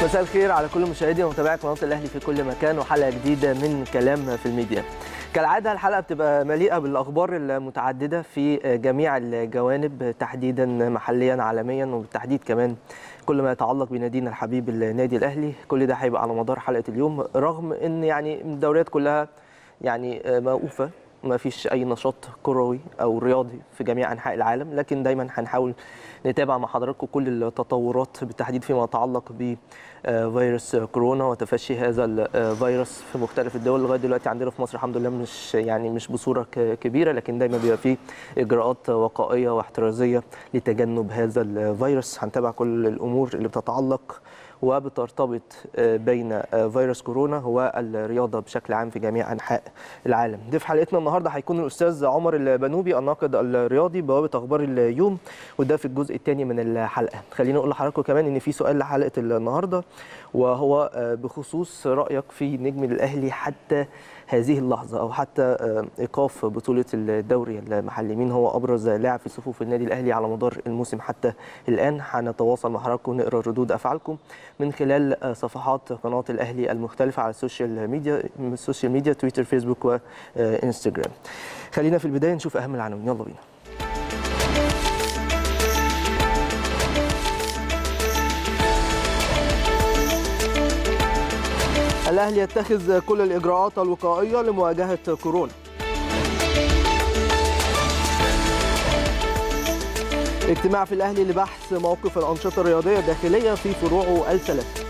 مساء الخير على كل مشاهدي ومتابعي قناه الاهلي في كل مكان وحلقه جديده من كلام في الميديا. كالعاده الحلقه بتبقى مليئه بالاخبار المتعدده في جميع الجوانب تحديدا محليا عالميا وبالتحديد كمان كل ما يتعلق بنادينا الحبيب النادي الاهلي كل ده هيبقى على مدار حلقه اليوم رغم ان يعني الدوريات كلها يعني موقوفه ما فيش اي نشاط كروي او رياضي في جميع انحاء العالم لكن دايما هنحاول نتابع مع حضراتكم كل التطورات بالتحديد فيما يتعلق بفيروس كورونا وتفشي هذا الفيروس في مختلف الدول لغايه دلوقتي عندنا في مصر الحمد لله مش يعني مش بصوره كبيره لكن دايما بيبقى فيه اجراءات وقائيه واحترازيه لتجنب هذا الفيروس هنتابع كل الامور اللي بتتعلق وبترتبط بين فيروس كورونا والرياضه بشكل عام في جميع انحاء العالم. ضيف حلقتنا النهارده هيكون الاستاذ عمر البنوبي الناقد الرياضي بوابه اخبار اليوم وده في الجزء الثاني من الحلقه. خليني اقول لحضراتكم كمان ان في سؤال لحلقه النهارده وهو بخصوص رايك في نجم الاهلي حتى هذه اللحظه او حتى ايقاف بطوله الدوري المحلي مين هو ابرز لاعب في صفوف النادي الاهلي على مدار الموسم حتى الان هنتواصل مع حضراتكم ونقرا ردود افعالكم من خلال صفحات قناه الاهلي المختلفه على السوشيال ميديا السوشيال ميديا تويتر فيسبوك وانستجرام خلينا في البدايه نشوف اهم العناوين يلا بينا الأهلي يتخذ كل الإجراءات الوقائية لمواجهة كورونا اجتماع في الأهلي لبحث موقف الأنشطة الرياضية الداخلية في فروعه الثلاث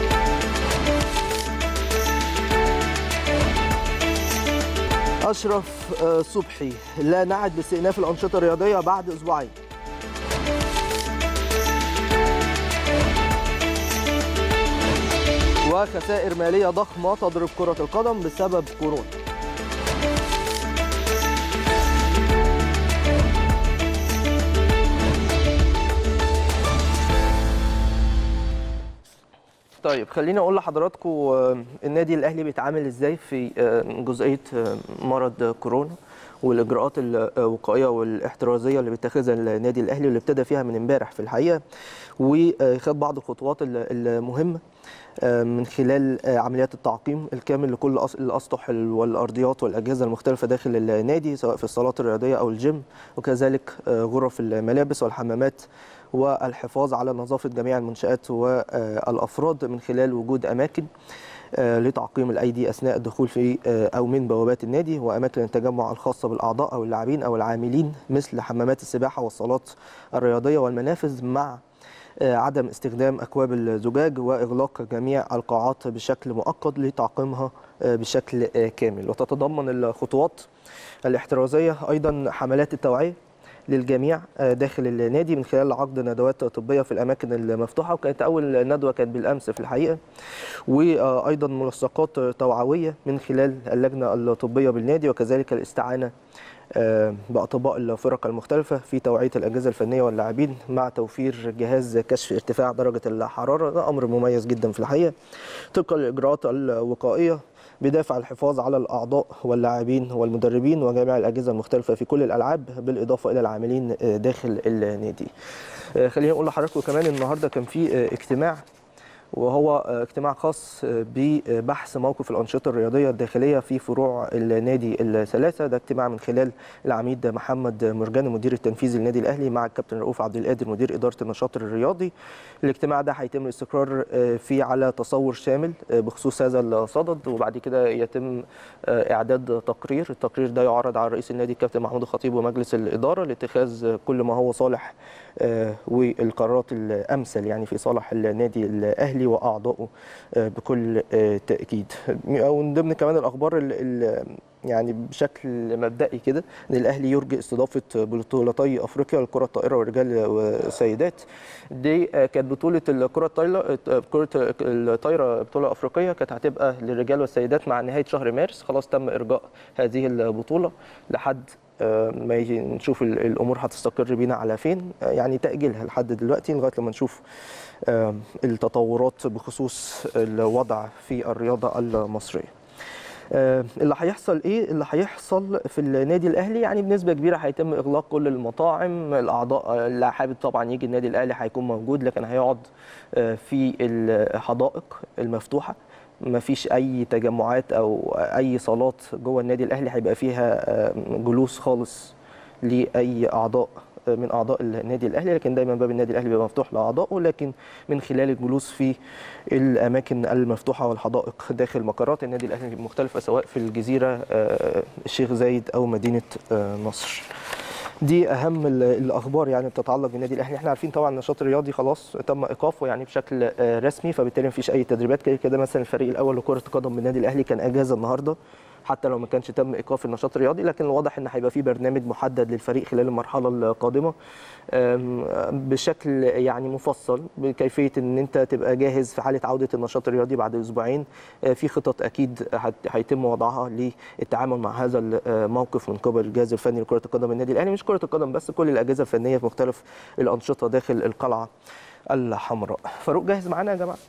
أشرف صبحي لا نعد باستئناف الأنشطة الرياضية بعد أسبوعين وخسائر مالية ضخمة تضرب كرة القدم بسبب كورونا طيب خليني اقول لحضراتكم النادي الاهلي بيتعامل ازاي في جزئيه مرض كورونا والاجراءات الوقائيه والاحترازيه اللي بيتخذها النادي الاهلي واللي ابتدى فيها من امبارح في الحقيقه وخد بعض الخطوات المهمه من خلال عمليات التعقيم الكامل لكل الاسطح والارضيات والاجهزه المختلفه داخل النادي سواء في الصالات الرياضيه او الجيم وكذلك غرف الملابس والحمامات والحفاظ على نظافه جميع المنشات والافراد من خلال وجود اماكن لتعقيم الايدي اثناء الدخول في او من بوابات النادي واماكن التجمع الخاصه بالاعضاء او اللاعبين او العاملين مثل حمامات السباحه والصالات الرياضيه والمنافذ مع عدم استخدام اكواب الزجاج واغلاق جميع القاعات بشكل مؤقت لتعقيمها بشكل كامل وتتضمن الخطوات الاحترازيه ايضا حملات التوعيه للجميع داخل النادي من خلال عقد ندوات طبيه في الاماكن المفتوحه وكانت اول ندوه كانت بالامس في الحقيقه وايضا ملصقات توعويه من خلال اللجنه الطبيه بالنادي وكذلك الاستعانه باطباء الفرق المختلفه في توعيه الاجهزه الفنيه واللاعبين مع توفير جهاز كشف ارتفاع درجه الحراره ده امر مميز جدا في الحقيقه طبقا للاجراءات الوقائيه بدافع الحفاظ على الاعضاء واللاعبين والمدربين وجميع الاجهزه المختلفه في كل الالعاب بالاضافه الى العاملين داخل النادي. خليني اقول لحضراتكم كمان النهارده كان في اجتماع وهو اجتماع خاص ببحث موقف الأنشطة الرياضية الداخلية في فروع النادي الثلاثة ده اجتماع من خلال العميد محمد مرجان المدير التنفيذي للنادي الأهلي مع الكابتن رؤوف عبد القادر مدير إدارة النشاط الرياضي الاجتماع ده هيتم الاستقرار فيه على تصور شامل بخصوص هذا الصدد وبعد كده يتم إعداد تقرير التقرير ده يعرض على رئيس النادي الكابتن محمود الخطيب ومجلس الإدارة لاتخاذ كل ما هو صالح والقرارات الأمثل يعني في صالح النادي الأهلي واعضائه بكل تاكيد ومن ضمن كمان الاخبار ال يعني بشكل مبدئي كده ان الاهلي يرجي استضافه بطولتي افريقيا للكره الطائره والرجال والسيدات دي كانت بطوله الكره الطايره كره الطايره بطوله افريقيه كانت هتبقى للرجال والسيدات مع نهايه شهر مارس خلاص تم ارجاء هذه البطوله لحد ما نشوف الامور هتستقر بينا على فين يعني تاجيلها لحد دلوقتي لغايه لما نشوف التطورات بخصوص الوضع في الرياضه المصريه آه، اللي هيحصل ايه اللي هيحصل في النادي الاهلي يعني بنسبه كبيره هيتم اغلاق كل المطاعم الاعضاء اللي حابب طبعا يجي النادي الاهلي هيكون موجود لكن هيقعد آه، في الحدائق المفتوحه ما فيش اي تجمعات او اي صالات جوه النادي الاهلي هيبقى فيها آه، جلوس خالص لاي اعضاء من اعضاء النادي الاهلي لكن دايما باب النادي الاهلي بيبقى مفتوح لاعضائه لكن من خلال الجلوس في الاماكن المفتوحه والحدائق داخل مقرات النادي الاهلي المختلفه سواء في الجزيره آه، الشيخ زايد او مدينه آه، نصر دي اهم ال- الاخبار يعني بتتعلق بالنادي الاهلي احنا عارفين طبعا النشاط الرياضي خلاص تم ايقافه يعني بشكل آه، رسمي فبالتالي مفيش اي تدريبات كده كده مثلا الفريق الاول لكره القدم بالنادي الاهلي كان اجازه النهارده حتى لو ما كانش تم ايقاف النشاط الرياضي لكن الواضح ان هيبقى في برنامج محدد للفريق خلال المرحله القادمه أم، بشكل يعني مفصل بكيفيه ان انت تبقى جاهز في حاله عوده النشاط الرياضي بعد اسبوعين أه، في خطط اكيد هت- هيتم وضعها للتعامل مع هذا الموقف من قبل الجهاز الفني لكره القدم النادي الاهلي مش كره القدم بس كل الاجهزه الفنيه في مختلف الانشطه داخل القلعه الحمراء فاروق جاهز معانا يا جماعه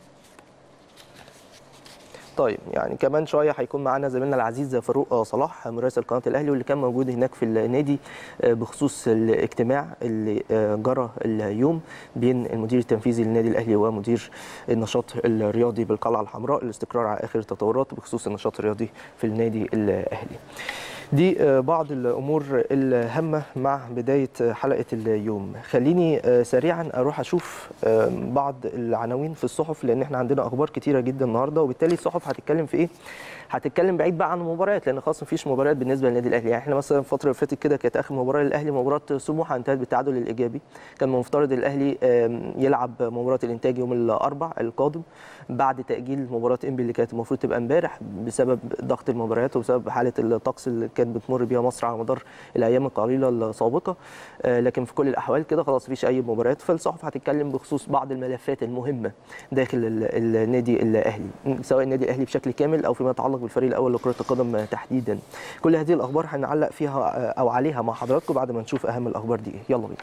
طيب يعني كمان شويه هيكون معانا زميلنا العزيز فاروق صلاح مراسل قناه الاهلي واللي كان موجود هناك في النادي آه، بخصوص الاجتماع اللي آه، جرى اليوم بين المدير التنفيذي للنادي الاهلي ومدير النشاط الرياضي بالقلعه الحمراء الاستقرار على اخر التطورات بخصوص النشاط الرياضي في النادي الاهلي. دي آه، بعض الامور الهامه مع بدايه حلقه اليوم خليني آه، سريعا اروح اشوف آه، بعض العناوين في الصحف لان احنا عندنا اخبار كتيره جدا النهارده وبالتالي الصحف هتتكلم في ايه هتتكلم بعيد بقى عن المباريات لان خلاص مفيش مباريات بالنسبه للنادي الاهلي يعني احنا مثلا الفتره اللي فاتت كده كانت اخر مباراه للاهلي مباراه سموحه انتهت بالتعادل الايجابي كان المفترض الاهلي آم، يلعب مباراه الانتاج يوم الاربع القادم بعد تاجيل مباراه انبي اللي كانت المفروض تبقى امبارح بسبب ضغط المباريات وبسبب حاله الطقس اللي كانت بتمر بيها مصر على مدار الايام القليله السابقه آه، لكن في كل الاحوال كده خلاص مفيش اي مباريات فالصحف هتتكلم بخصوص بعض الملفات المهمه داخل ال- النادي الاهلي سواء النادي الاهلي بشكل كامل او فيما يتعلق بالفريق الاول لكره القدم تحديدا كل هذه الاخبار هنعلق فيها آه، او عليها مع حضراتكم بعد ما نشوف اهم الاخبار دي ايه يلا بينا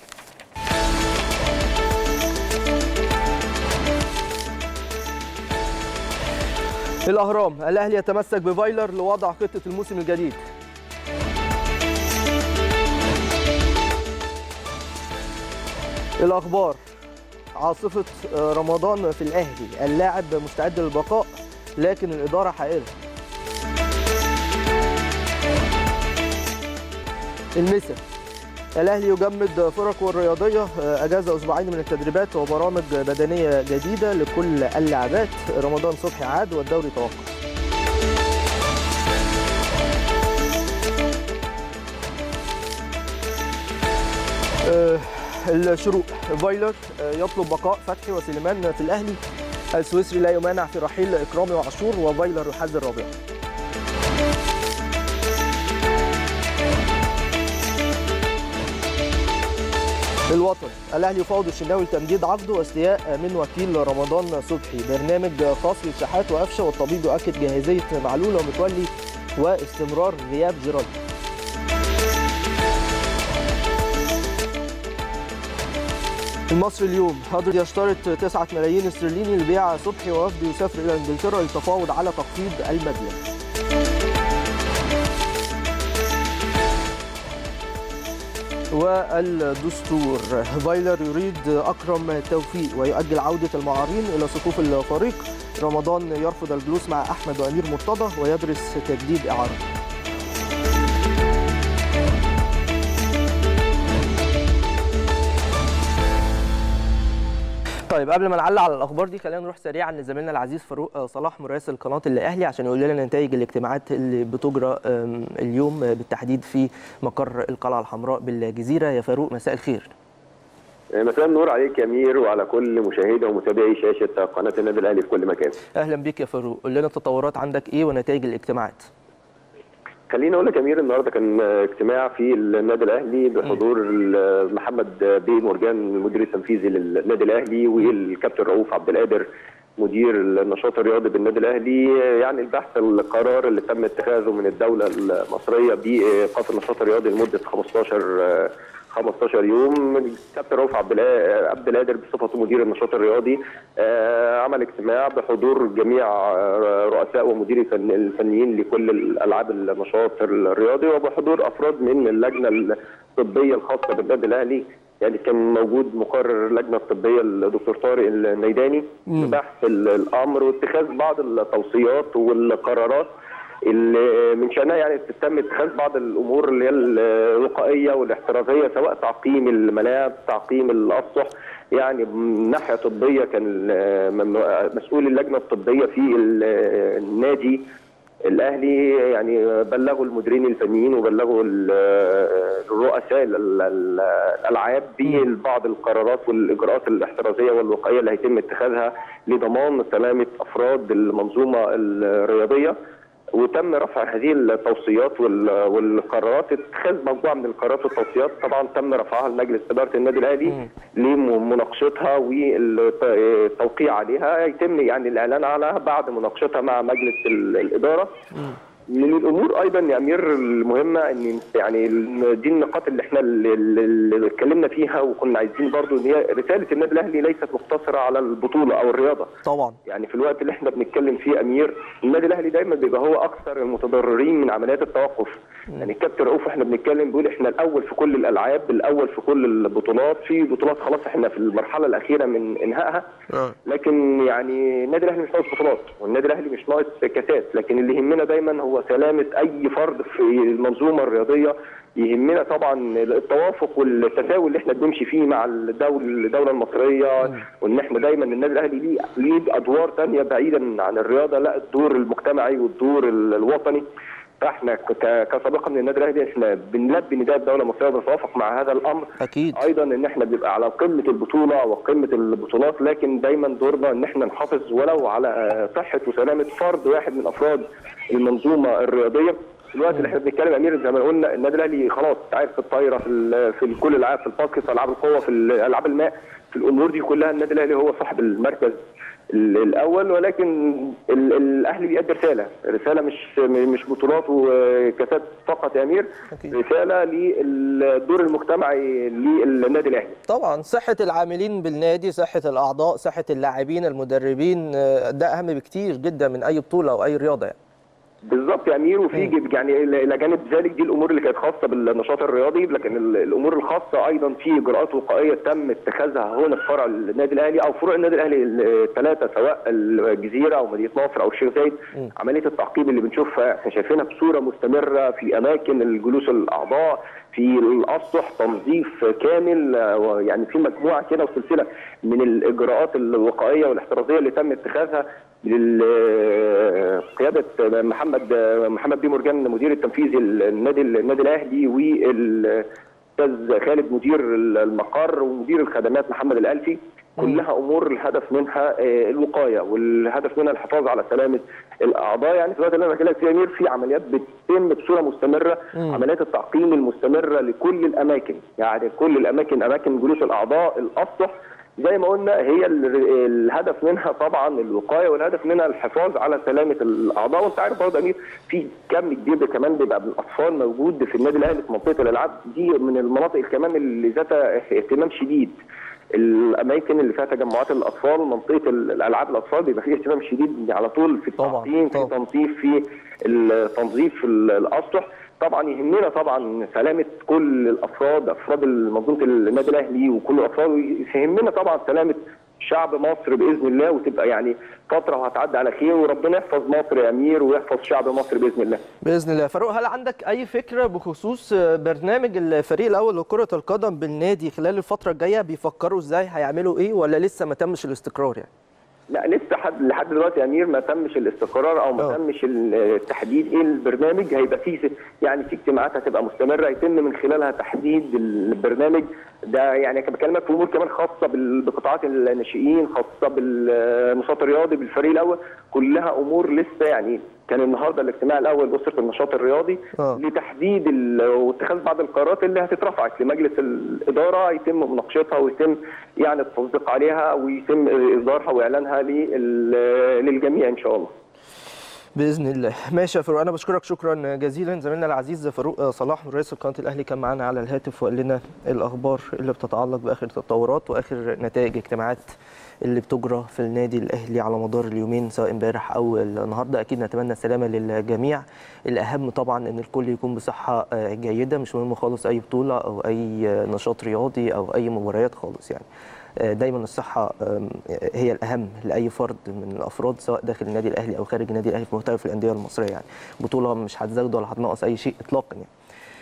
الاهرام الاهلي يتمسك بفايلر لوضع خطه الموسم الجديد الاخبار عاصفه آه، رمضان في الاهلي اللاعب مستعد للبقاء لكن الاداره حائره المسا الاهلي يجمد فرقه الرياضيه آه، اجازه اسبوعين من التدريبات وبرامج بدنيه جديده لكل اللاعبات رمضان صبحي عاد والدوري توقف آه، الشروق فايلر آه، يطلب بقاء فتحي وسليمان في الاهلي السويسري لا يمانع في رحيل اكرامي وعاشور وفايلر يحذر رابعا الوطن الاهلي يفاوض الشناوي لتمديد عقده واستياء من وكيل رمضان صبحي برنامج خاص للشحات وقفشه والطبيب يؤكد جاهزيه معلول ومتولي واستمرار غياب جيرالدو المصري اليوم قادر يشترط 9 ملايين استرليني لبيع صبحي ووفد يسافر الى انجلترا للتفاوض على تخفيض المبلغ والدستور فايلر يريد اكرم توفيق ويؤجل عوده المعارين الى صفوف الفريق رمضان يرفض الجلوس مع احمد وامير مرتضى ويدرس تجديد اعاره طيب قبل ما نعلق على الاخبار دي خلينا نروح سريعا لزميلنا العزيز فاروق صلاح مراسل قناه الاهلي عشان يقول لنا نتائج الاجتماعات اللي بتجرى أم، اليوم بالتحديد في مقر القلعه الحمراء بالجزيره يا فاروق مساء الخير مساء النور عليك يا امير وعلى كل مشاهدة ومتابعي شاشة قناة النادي الأهلي في كل مكان. اهلا بك يا فاروق قول لنا التطورات عندك ايه ونتائج الاجتماعات خليني أقول لك يا امير النهارده كان اجتماع في النادي الأهلي بحضور محمد بيه مرجان المدير التنفيذي للنادي الأهلي والكابتن رؤوف عبد القادر مدير النشاط الرياضي بالنادي الاهلي يعني البحث القرار اللي تم اتخاذه من الدوله المصريه بايقاف النشاط الرياضي لمده 15 15 يوم الكابتن رؤوف عبد القا- عبد القادر بصفته مدير النشاط الرياضي آه، عمل اجتماع بحضور جميع آه، رؤساء ومديري الفن- الفنيين لكل الالعاب النشاط الرياضي وبحضور افراد من اللجنه الطبيه الخاصه بالنادي الاهلي يعني كان موجود مقرر اللجنه الطبيه الدكتور طارق الميداني لبحث ال- الامر واتخاذ بعض التوصيات والقرارات اللي من شانها يعني تتم اتخاذ بعض الامور اللي هي الوقائيه والاحترازيه سواء تعقيم الملاعب تعقيم الاسطح يعني من ناحيه طبيه كان ممنوع- مسؤول اللجنه الطبيه في ال- النادي الاهلي يعني بلغوا المديرين الفنيين وبلغوا ال- الرؤساء ال- ال- الالعاب ببعض القرارات والاجراءات الاحترازيه والوقائيه اللي هيتم اتخاذها لضمان سلامه افراد المنظومه الرياضيه وتم رفع هذه التوصيات وال- والقرارات اتخاذ مجموعه من القرارات والتوصيات طبعا تم رفعها لمجلس اداره النادي الاهلي لمناقشتها والتوقيع عليها يتم يعني الاعلان عنها بعد مناقشتها مع مجلس ال- الاداره من الامور ايضا يا امير المهمه ان يعني دي النقاط اللي احنا اللي, اللي اتكلمنا فيها وكنا عايزين برضو ان هي رساله النادي الاهلي ليست مقتصره على البطوله او الرياضه طبعا يعني في الوقت اللي احنا بنتكلم فيه امير النادي الاهلي دايما بيبقى هو اكثر المتضررين من عمليات التوقف يعني الكابتن رؤوف احنا بنتكلم بيقول احنا الاول في كل الالعاب الاول في كل البطولات في بطولات خلاص احنا في المرحله الاخيره من انهائها لكن يعني النادي الاهلي مش ناقص بطولات والنادي الاهلي مش ناقص كاسات لكن اللي يهمنا دايما هو سلامه اي فرد في المنظومه الرياضيه يهمنا طبعا التوافق والتساوي اللي احنا بنمشي فيه مع الدول الدوله المصريه وان احنا دايما النادي الاهلي ليه ليه ادوار ثانيه بعيدا عن الرياضه لا الدور المجتمعي والدور ال- الوطني فاحنا ك- كسابقا من النادي الاهلي احنا بنلبي نداء الدوله المصريه وبنتوافق مع هذا الامر اكيد ايضا ان احنا بنبقى على قمه البطوله وقمه البطولات لكن دايما دورنا ان احنا نحافظ ولو على آه، صحه وسلامه فرد واحد من افراد المنظومه الرياضيه في الوقت اللي احنا بنتكلم يا امير زي ما قلنا النادي الاهلي خلاص عارف في الطايره في ال- في كل الالعاب في الباسكت في العاب القوه في العاب الماء في الامور دي كلها النادي الاهلي هو صاحب المركز ال- الاول ولكن ال- الاهلي بيأدي رساله رساله مش مش بطولات وكاسات فقط يا امير أكيد. رساله للدور المجتمعي للنادي الاهلي طبعا صحة العاملين بالنادي صحة الأعضاء صحة اللاعبين المدربين آه، ده أهم بكتير جدا من أي بطولة أو أي رياضة يعني بالظبط يا امير وفي جب- يعني الى إلى جانب ذلك دي الامور اللي كانت خاصه بالنشاط الرياضي لكن ال- الامور الخاصه ايضا في اجراءات وقائيه تم اتخاذها هنا في فرع النادي الاهلي او فروع النادي الاهلي الثلاثه سواء الجزيره او مدينه نصر او الشيخ زايد عمليه التعقيب اللي بنشوفها احنا شايفينها بصوره مستمره في اماكن الجلوس الاعضاء في الاسطح تنظيف كامل آه، يعني في مجموعه كده وسلسله من الاجراءات الوقائيه والاحترازيه اللي تم اتخاذها قياده محمد محمد بيه مرجان المدير التنفيذي النادي النادي الاهلي والاستاذ خالد مدير المقر ومدير الخدمات محمد الالفي كلها امور الهدف منها آه، الوقايه والهدف منها الحفاظ على سلامه الاعضاء يعني في الوقت اللي انا بكلمك فيه يا امير في عمليات بتتم بصوره مستمره عمليات التعقيم المستمره لكل الاماكن يعني كل الاماكن اماكن جلوس الاعضاء الاسطح زي ما قلنا هي ال- الهدف منها طبعا الوقايه والهدف منها الحفاظ على سلامه الاعضاء وانت عارف برضه يا امير في كم كبير كمان بيبقى من الاطفال موجود في النادي الاهلي في منطقه الالعاب دي من المناطق كمان اللي ذاتها اهتمام شديد الاماكن اللي فيها تجمعات الاطفال منطقه الالعاب الاطفال بيبقى فيها اهتمام شديد على طول في طبعاً، التعقيم في طبعاً. تنظيف في التنظيف الاسطح طبعا يهمنا طبعا سلامه كل الافراد افراد منظومه النادي الاهلي وكل الافراد ويهمنا طبعا سلامه شعب مصر باذن الله وتبقى يعني فتره وهتعدي على خير وربنا يحفظ مصر يا امير ويحفظ شعب مصر باذن الله. بإذن الله فاروق هل عندك أي فكرة بخصوص آه، برنامج الفريق الأول لكرة القدم بالنادي خلال الفترة الجاية بيفكروا إزاي هيعملوا إيه ولا لسه ما تمش الاستقرار يعني لا لسه حد لحد دلوقتي يا امير ما تمش الاستقرار او ما آه. تمش التحديد ايه البرنامج هيبقى فيه يعني في اجتماعات هتبقى مستمره يتم من خلالها تحديد البرنامج ده يعني كان بكلمك في امور كمان خاصه بال- بقطاعات الناشئين خاصه بالنشاط الرياضي بالفريق الاول كلها امور لسه يعني كان النهارده الاجتماع الاول باسره النشاط الرياضي آه. لتحديد ال- واتخاذ بعض القرارات اللي هتترفعت لمجلس الاداره يتم مناقشتها ويتم يعني التصديق عليها ويتم اصدارها واعلانها لل- للجميع ان شاء الله. باذن الله ماشي يا فاروق انا بشكرك شكرا جزيلا زميلنا العزيز فاروق صلاح رئيس قناه الاهلي كان معانا على الهاتف وقال لنا الاخبار اللي بتتعلق باخر التطورات واخر نتائج اجتماعات اللي بتجرى في النادي الاهلي على مدار اليومين سواء امبارح او النهارده اكيد نتمنى السلامه للجميع الاهم طبعا ان الكل يكون بصحه آه، جيده مش مهم خالص اي بطوله او اي آه، نشاط رياضي او اي مباريات خالص يعني آه، دايما الصحه آم، هي الاهم لاي فرد من الافراد سواء داخل النادي الاهلي او خارج النادي الاهلي في مختلف الانديه المصريه يعني بطوله مش هتزود ولا هتنقص اي شيء اطلاقا يعني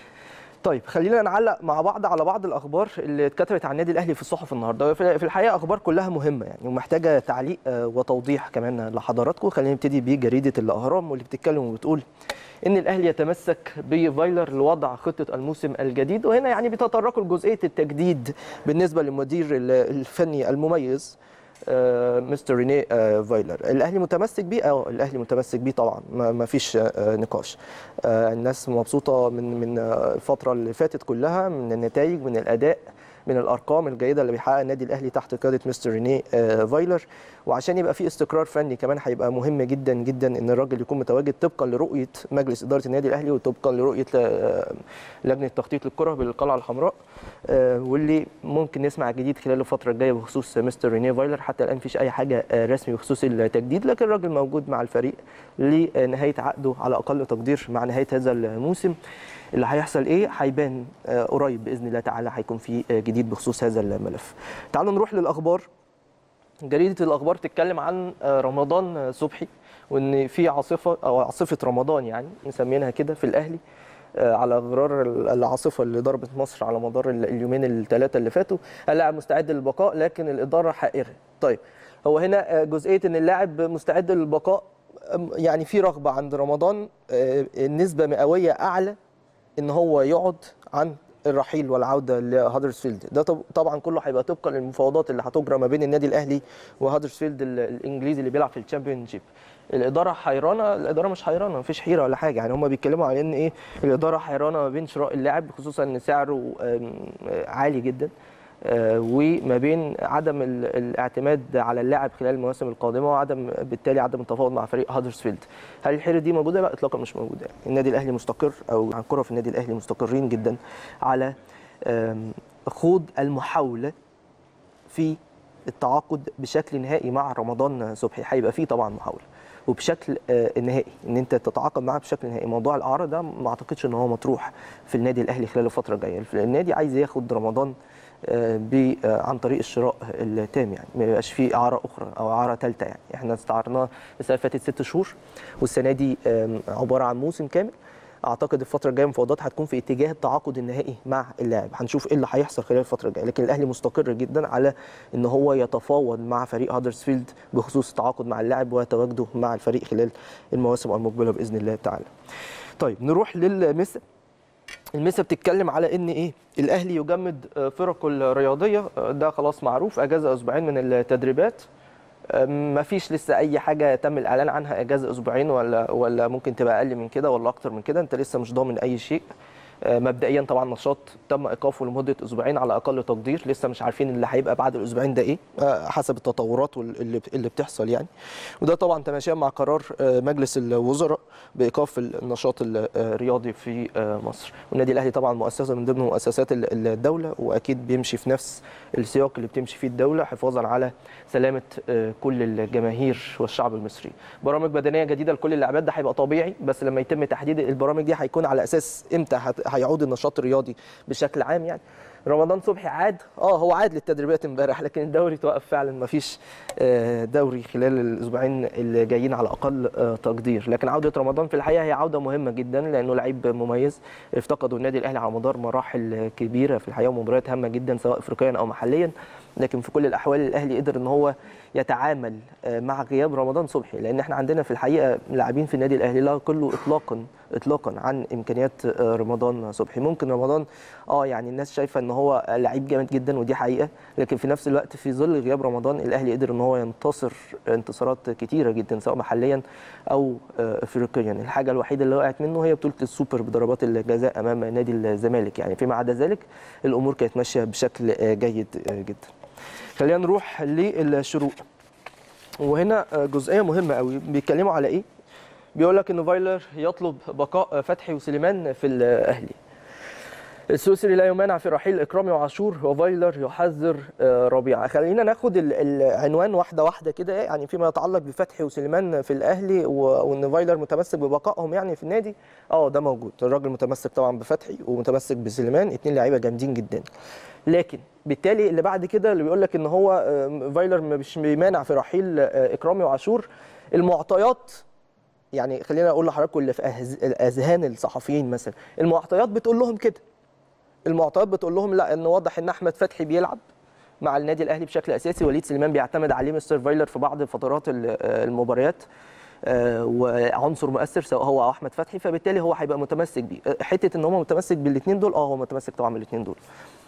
طيب خلينا نعلق مع بعض على بعض الاخبار اللي اتكتبت عن النادي الاهلي في الصحف النهارده في في الحقيقه اخبار كلها مهمه يعني ومحتاجه تعليق آه، وتوضيح كمان لحضراتكم خلينا نبتدي بجريده الاهرام واللي بتتكلم وبتقول ان الاهلي يتمسك بفايلر لوضع خطه الموسم الجديد وهنا يعني بيتطرقوا لجزئيه التجديد بالنسبه للمدير الفني المميز آه، مستر ريني آه، فايلر الاهلي متمسك بيه اه الاهلي متمسك بيه طبعا ما ما فيش آه، نقاش آه، الناس مبسوطه من من آه، الفتره اللي فاتت كلها من النتائج من الاداء من الارقام الجيده اللي بيحققها النادي الاهلي تحت قياده مستر ريني آه، فايلر وعشان يبقى في استقرار فني كمان هيبقى مهم جدا جدا ان الراجل يكون متواجد طبقا لرؤيه مجلس اداره النادي الاهلي وطبقا لرؤيه آه، لجنه تخطيط للكره بالقلعه الحمراء آه، واللي ممكن نسمع جديد خلال الفتره الجايه بخصوص مستر ريني فايلر حتى الان مفيش اي حاجه آه، رسمي بخصوص التجديد لكن الراجل موجود مع الفريق لنهايه عقده على اقل تقدير مع نهايه هذا الموسم اللي هيحصل ايه هيبان آه، قريب باذن الله تعالى هيكون في آه، جديد بخصوص هذا الملف تعالوا نروح للاخبار جريده الاخبار تتكلم عن آه، رمضان آه، صبحي وان في عاصفه او عاصفه رمضان يعني مسمينها كده في الاهلي آه، على غرار ال- العاصفه اللي ضربت مصر على مدار ال- اليومين الثلاثه اللي فاتوا اللاعب مستعد للبقاء لكن الاداره حائره طيب هو هنا آه، جزئيه ان اللاعب مستعد للبقاء أم، يعني في رغبه عند رمضان آه، النسبه مئويه اعلى ان هو يقعد عن الرحيل والعوده لهادرسفيلد ده طب- طبعا كله هيبقى طبقا للمفاوضات اللي هتجرى ما بين النادي الاهلي وهادرسفيلد ال- الانجليزي اللي بيلعب في الشامبيونشيب الاداره حيرانه الاداره مش حيرانه مفيش حيره ولا حاجه يعني هم بيتكلموا على ان ايه الاداره حيرانه ما بين شراء اللاعب خصوصا ان سعره آم، آه، عالي جدا آه، وما بين عدم ال- الاعتماد على اللاعب خلال المواسم القادمه وعدم بالتالي عدم التفاوض مع فريق هادرسفيلد هل الحيره دي موجوده لا اطلاقا مش موجوده النادي الاهلي مستقر او عن كره في النادي الاهلي مستقرين جدا على آم، خوض المحاوله في التعاقد بشكل نهائي مع رمضان صبحي هيبقى فيه طبعا محاوله وبشكل آه، نهائي ان انت تتعاقد معاه بشكل نهائي موضوع الاعاره ده ما اعتقدش ان هو مطروح في النادي الاهلي خلال الفتره الجايه النادي عايز ياخد رمضان آه، ب آه، عن طريق الشراء التام يعني ما يبقاش فيه اعاره اخرى او اعاره ثالثه يعني احنا استعرناه السنه اللي فاتت ست شهور والسنه دي آم، عباره عن موسم كامل اعتقد الفتره الجايه المفاوضات هتكون في اتجاه التعاقد النهائي مع اللاعب هنشوف ايه اللي هيحصل خلال الفتره الجايه لكن الاهلي مستقر جدا على ان هو يتفاوض مع فريق هادرسفيلد بخصوص التعاقد مع اللاعب وتواجده مع الفريق خلال المواسم المقبله باذن الله تعالى طيب نروح للمسا المسا بتتكلم على ان ايه الاهلي يجمد آه، فرقه الرياضيه آه، ده خلاص معروف اجازه اسبوعين من التدريبات ما فيش لسه اي حاجه تم الاعلان عنها اجازه اسبوعين ولا ولا ممكن تبقى اقل من كده ولا اكتر من كده انت لسه مش ضامن اي شيء آه، مبدئيا طبعا نشاط تم ايقافه لمده اسبوعين على اقل تقدير لسه مش عارفين اللي هيبقى بعد الاسبوعين ده ايه آه، حسب التطورات وال- اللي اللي بتحصل يعني وده طبعا تماشيا مع قرار آه، مجلس الوزراء بايقاف النشاط الرياضي في آه، مصر والنادي الاهلي طبعا مؤسسه من ضمن مؤسسات ال- الدوله واكيد بيمشي في نفس السياق اللي بتمشي فيه الدوله حفاظا على سلامه آه، كل الجماهير والشعب المصري برامج بدنيه جديده لكل اللاعبات ده هيبقى طبيعي بس لما يتم تحديد البرامج دي هيكون على اساس امتى هت- هيعود النشاط الرياضي بشكل عام يعني رمضان صبحي عاد اه هو عاد للتدريبات امبارح لكن الدوري توقف فعلا ما فيش دوري خلال الاسبوعين اللي جايين على اقل آه، تقدير لكن عوده رمضان في الحقيقه هي عوده مهمه جدا لانه لعيب مميز افتقدوا النادي الاهلي على مدار مراحل كبيره في الحقيقه ومباريات هامه جدا سواء افريقيا او محليا لكن في كل الاحوال الاهلي قدر ان هو يتعامل آه، مع غياب رمضان صبحي لان احنا عندنا في الحقيقه لاعبين في النادي الاهلي لا يقلوا اطلاقا اطلاقا عن امكانيات آه، رمضان صبحي ممكن رمضان اه يعني الناس شايفه ان ان هو لعيب جامد جدا ودي حقيقه لكن في نفس الوقت في ظل غياب رمضان الاهلي قدر ان هو ينتصر انتصارات كتيره جدا سواء محليا او آه، افريقيا الحاجه الوحيده اللي وقعت منه هي بطوله السوبر بضربات الجزاء امام نادي الزمالك يعني فيما عدا ذلك الامور كانت ماشيه بشكل آه، جيد آه، جدا خلينا نروح للشروق وهنا آه، جزئيه مهمه قوي بيتكلموا على ايه بيقول لك ان فايلر يطلب بقاء فتحي وسليمان في الاهلي السويسري لا يمانع في رحيل اكرامي وعاشور وفايلر يحذر آه، ربيعه خلينا ناخد ال- العنوان واحده واحده كده يعني فيما يتعلق بفتحي وسليمان في الاهلي و- وان فايلر متمسك ببقائهم يعني في النادي اه ده موجود الراجل متمسك طبعا بفتحي ومتمسك بسليمان اتنين لعيبه جامدين جدا لكن بالتالي اللي بعد كده اللي بيقول لك ان هو آه، فايلر مش بيمانع في رحيل آه، اكرامي وعاشور المعطيات يعني خلينا اقول لحضراتكم اللي في أهز- اذهان الصحفيين مثلا المعطيات بتقول لهم كده المعطيات بتقول لهم لا ان واضح ان احمد فتحي بيلعب مع النادي الاهلي بشكل اساسي وليد سليمان بيعتمد عليه مستر فايلر في بعض فترات ال- المباريات آه، وعنصر مؤثر سواء هو او احمد فتحي فبالتالي هو هيبقى متمسك بيه آه، حته ان هو متمسك بالاثنين دول اه هو متمسك طبعا بالاثنين دول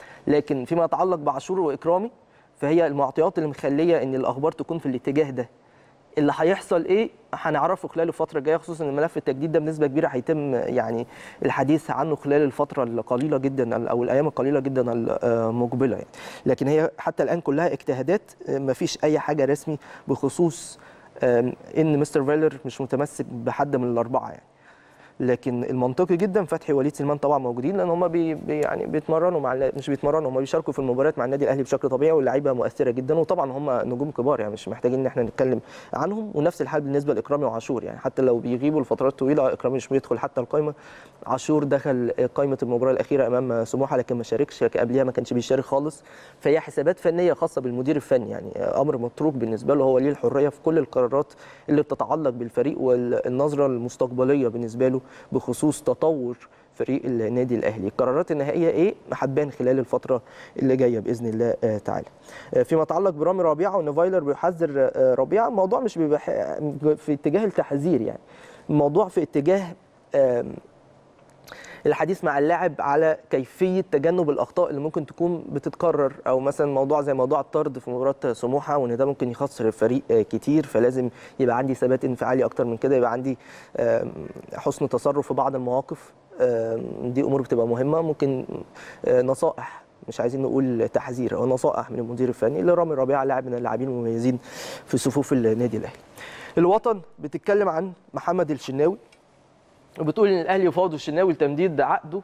لكن فيما يتعلق بعاشور واكرامي فهي المعطيات اللي مخليه ان الاخبار تكون في الاتجاه ده اللي هيحصل ايه هنعرفه خلال الفتره الجايه خصوصا ان ملف التجديد ده بنسبه كبيره هيتم يعني الحديث عنه خلال الفتره القليله جدا او الايام القليله جدا المقبله يعني لكن هي حتى الان كلها اجتهادات مفيش اي حاجه رسمي بخصوص آم، ان مستر فايلر مش متمسك بحد من الاربعه يعني لكن المنطقي جدا فتحي ووليد سليمان طبعا موجودين لان هم بي بي يعني بيتمرنوا مع النا- مش بيتمرنوا هم بيشاركوا في المباريات مع النادي الاهلي بشكل طبيعي واللعيبه مؤثره جدا وطبعا هم نجوم كبار يعني مش محتاجين ان احنا نتكلم عنهم ونفس الحال بالنسبه لاكرامي وعاشور يعني حتى لو بيغيبوا لفترات طويله اكرامي مش بيدخل حتى القائمه عاشور دخل قائمه المباراه الاخيره امام سموحه لكن ما شاركش قبلها ما كانش بيشارك خالص فهي حسابات فنيه خاصه بالمدير الفني يعني امر متروك بالنسبه له هو ليه الحريه في كل القرارات اللي بتتعلق بالفريق والنظره المستقبليه بالنسبه له بخصوص تطور فريق النادي الاهلي القرارات النهائيه ايه هتبان خلال الفتره اللي جايه باذن الله آه، تعالى آه، فيما يتعلق برامي ربيعه وان فايلر بيحذر آه، ربيعه الموضوع مش بيبقى ح- في اتجاه التحذير يعني الموضوع في اتجاه آم، الحديث مع اللاعب على كيفيه تجنب الاخطاء اللي ممكن تكون بتتكرر او مثلا موضوع زي موضوع الطرد في مباراه سموحه وان ده ممكن يخسر الفريق آه، كتير فلازم يبقى عندي ثبات انفعالي اكتر من كده يبقى عندي آم، حسن تصرف في بعض المواقف آم، دي امور بتبقى مهمه ممكن آه، نصائح مش عايزين نقول تحذير او نصائح من المدير الفني لرامي ربيعه لاعب من اللاعبين المميزين في صفوف النادي الاهلي. الوطن بتتكلم عن محمد الشناوي وبتقول ان الاهلي يفاوض الشناوي لتمديد عقده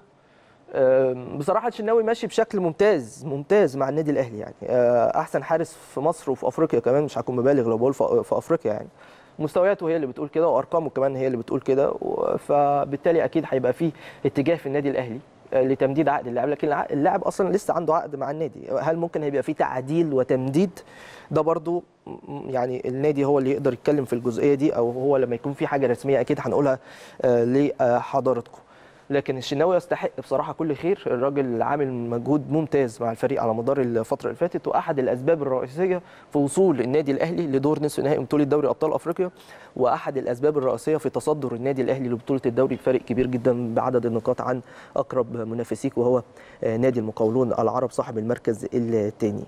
آم، بصراحه الشناوي ماشي بشكل ممتاز ممتاز مع النادي الاهلي يعني آه، احسن حارس في مصر وفي افريقيا كمان مش هكون مبالغ لو بقول في في افريقيا يعني مستوياته هي اللي بتقول كده وارقامه كمان هي اللي بتقول كده و- فبالتالي اكيد هيبقى فيه اتجاه في النادي الاهلي آه، لتمديد عقد اللاعب لكن الع- اللاعب اصلا لسه عنده عقد مع النادي هل ممكن هيبقى فيه تعديل وتمديد ده برضو م- يعني النادي هو اللي يقدر يتكلم في الجزئيه دي او هو لما يكون في حاجه رسميه اكيد هنقولها آه، لحضراتكم لكن الشناوي يستحق بصراحه كل خير الراجل عامل مجهود ممتاز مع الفريق على مدار الفتره اللي فاتت واحد الاسباب الرئيسيه في وصول النادي الاهلي لدور نصف نهائي بطوله دوري ابطال افريقيا واحد الاسباب الرئيسيه في تصدر النادي الاهلي لبطوله الدوري بفرق كبير جدا بعدد النقاط عن اقرب منافسيك وهو آه، نادي المقاولون العرب صاحب المركز الثاني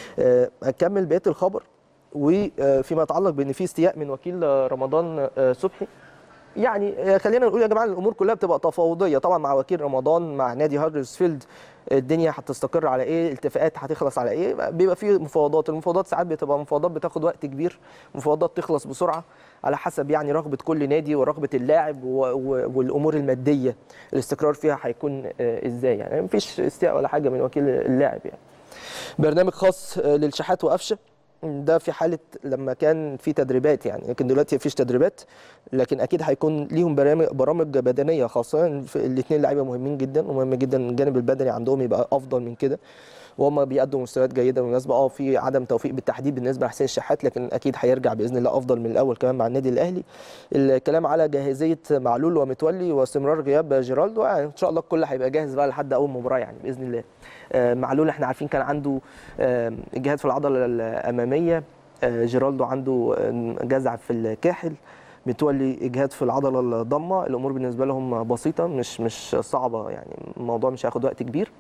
اكمل بقيه الخبر وفيما يتعلق بان في استياء من وكيل آه، رمضان آه، صبحي يعني آه، خلينا نقول يا جماعه الامور كلها بتبقى تفاوضيه طبعا مع وكيل رمضان مع نادي هاردرسفيلد الدنيا هتستقر على ايه الاتفاقات هتخلص على ايه بيبقى في مفاوضات المفاوضات ساعات بتبقى مفاوضات بتاخد وقت كبير مفاوضات تخلص بسرعه على حسب يعني رغبه كل نادي ورغبه اللاعب و- و- والامور الماديه الاستقرار فيها هيكون آه، ازاي يعني مفيش استياء ولا حاجه من وكيل اللاعب يعني برنامج خاص آه، للشحات وقفشه ده في حاله لما كان في تدريبات يعني لكن دلوقتي مفيش تدريبات لكن اكيد هيكون ليهم برامج برامج بدنيه خاصه الاثنين لعيبه مهمين جدا ومهم جدا الجانب البدني عندهم يبقى افضل من كده وهم بيقدموا مستويات جيده بالمناسبه اه في عدم توفيق بالتحديد بالنسبه لحسين الشحات لكن اكيد هيرجع باذن الله افضل من الاول كمان مع النادي الاهلي الكلام على جاهزيه معلول ومتولي واستمرار غياب جيرالدو يعني ان شاء الله الكل هيبقى جاهز بقى لحد اول مباراه يعني باذن الله آه، معلول احنا عارفين كان عنده آه، اجهاد في العضله الاماميه آه، جيرالدو عنده آه، جزع في الكاحل متولي اجهاد في العضله الضمه الامور بالنسبه لهم بسيطه مش مش صعبه يعني الموضوع مش هياخد وقت كبير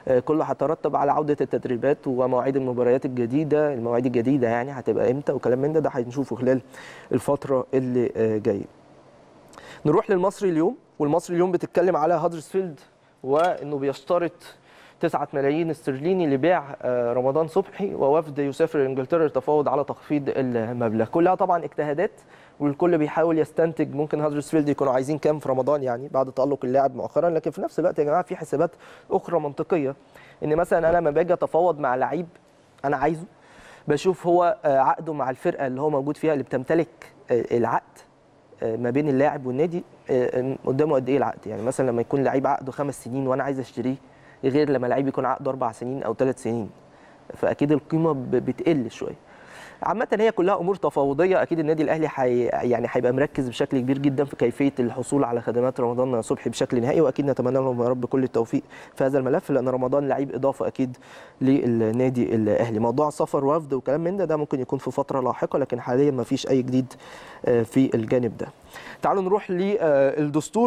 آه، كله هيترتب على عوده التدريبات ومواعيد المباريات الجديده المواعيد الجديده يعني هتبقى امتى وكلام من ده ده هنشوفه خلال الفتره اللي آه، جايه نروح للمصري اليوم والمصري اليوم بتتكلم على هادرسفيلد وانه بيشترط 9 ملايين استرليني لبيع آه، رمضان صبحي ووفد يسافر انجلترا للتفاوض على تخفيض المبلغ كلها طبعا اجتهادات والكل بيحاول يستنتج ممكن هادرسفيلد يكونوا عايزين كام في رمضان يعني بعد تألق اللاعب مؤخرا لكن في نفس الوقت يا جماعه في حسابات اخرى منطقيه ان مثلا انا لما باجي اتفاوض مع لعيب انا عايزه بشوف هو آه، عقده مع الفرقه اللي هو موجود فيها اللي بتمتلك آه، العقد آه، ما بين اللاعب والنادي آه، قدامه قد ايه العقد يعني مثلا لما يكون لعيب عقده خمس سنين وانا عايز اشتريه غير لما لعيب يكون عقده اربع سنين او ثلاث سنين فاكيد القيمه ب- بتقل شويه عامة هي كلها امور تفاوضيه اكيد النادي الاهلي حي يعني هيبقى مركز بشكل كبير جدا في كيفيه الحصول على خدمات رمضان صبحي بشكل نهائي واكيد نتمنى لهم يا رب كل التوفيق في هذا الملف لان رمضان لعيب اضافه اكيد للنادي الاهلي موضوع سفر وفد وكلام من ده ده ممكن يكون في فتره لاحقه لكن حاليا ما فيش اي جديد آه، في الجانب ده تعالوا نروح للدستور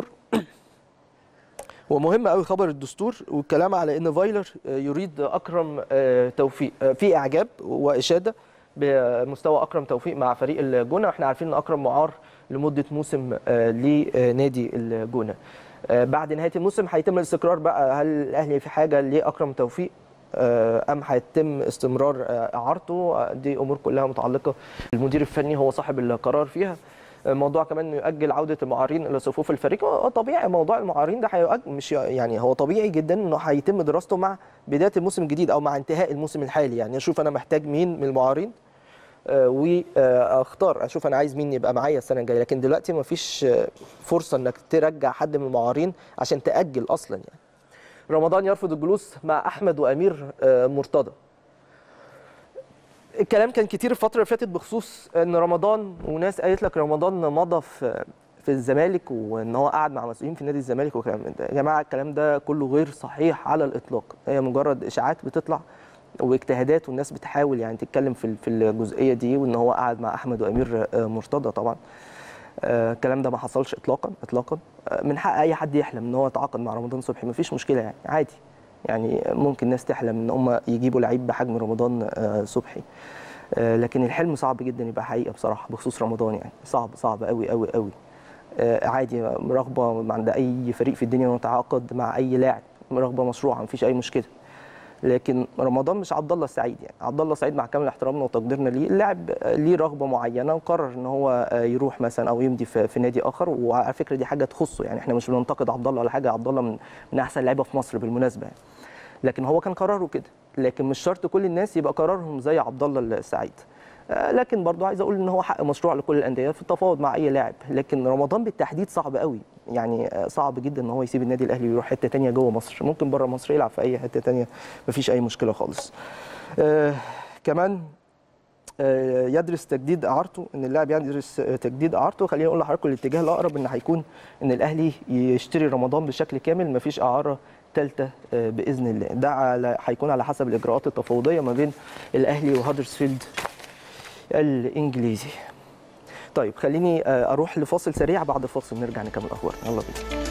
ومهم قوي خبر الدستور والكلام على ان فايلر آه، يريد اكرم آه، توفيق آه، في اعجاب واشاده بمستوى اكرم توفيق مع فريق الجونه واحنا عارفين ان اكرم معار لمده موسم آه، لنادي الجونه آه، بعد نهايه الموسم هيتم الاستقرار بقى هل الاهلي في حاجه لاكرم توفيق آه، ام هيتم استمرار آه، اعارته آه، دي امور كلها متعلقه بالمدير الفني هو صاحب القرار فيها موضوع كمان انه يؤجل عوده المعارين الى صفوف الفريق هو طبيعي موضوع المعارين ده هيؤجل مش يعني هو طبيعي جدا انه هيتم دراسته مع بدايه الموسم الجديد او مع انتهاء الموسم الحالي يعني اشوف انا محتاج مين من المعارين آه، واختار اشوف انا عايز مين يبقى معايا السنه الجايه لكن دلوقتي ما فيش فرصه انك ترجع حد من المعارين عشان تاجل اصلا يعني رمضان يرفض الجلوس مع احمد وامير آه، مرتضى الكلام كان كتير الفتره اللي فاتت بخصوص ان رمضان وناس قالت لك رمضان مضى في في الزمالك وان هو قعد مع مسؤولين في نادي الزمالك وكلام من ده يا جماعه الكلام ده كله غير صحيح على الاطلاق هي مجرد اشاعات بتطلع واجتهادات والناس بتحاول يعني تتكلم في في الجزئيه دي وان هو قعد مع احمد وامير آه، مرتضى طبعا آه، الكلام ده ما حصلش اطلاقا اطلاقا آه، من حق اي حد يحلم ان هو يتعاقد مع رمضان صبحي مفيش مشكله يعني عادي يعني ممكن ناس تحلم ان هم يجيبوا لعيب بحجم رمضان آه، صبحي آه، لكن الحلم صعب جدا يبقى حقيقه بصراحه بخصوص رمضان يعني صعب صعب قوي قوي قوي آه، عادي رغبه عند اي فريق في الدنيا انه يتعاقد مع اي لاعب رغبه مشروعه مفيش اي مشكله لكن رمضان مش عبد الله السعيد يعني عبد الله السعيد مع كامل احترامنا وتقديرنا ليه اللاعب ليه رغبه معينه وقرر ان هو يروح مثلا او يمضي في في نادي اخر وعلى فكره دي حاجه تخصه يعني احنا مش بننتقد عبد الله ولا حاجه عبد الله من من احسن لعيبه في مصر بالمناسبه يعني. لكن هو كان قراره كده لكن مش شرط كل الناس يبقى قرارهم زي عبد الله السعيد آه، لكن برضو عايز اقول ان هو حق مشروع لكل الانديه في التفاوض مع اي لاعب لكن رمضان بالتحديد صعب قوي يعني آه، صعب جدا ان هو يسيب النادي الاهلي ويروح حته تانية جوه مصر ممكن بره مصر يلعب في اي حته تانية مفيش اي مشكله خالص آه كمان آه، يدرس تجديد اعارته ان اللاعب يدرس آه، تجديد اعارته خليني اقول لحضراتكم الاتجاه الاقرب ان هيكون ان الاهلي يشتري رمضان بشكل كامل مفيش اعاره ثالثه باذن الله ده على هيكون على حسب الاجراءات التفاوضيه ما بين الاهلي وهادرسفيلد الانجليزي طيب خليني آه، اروح لفاصل سريع بعد الفاصل نرجع نكمل اخبار يلا بينا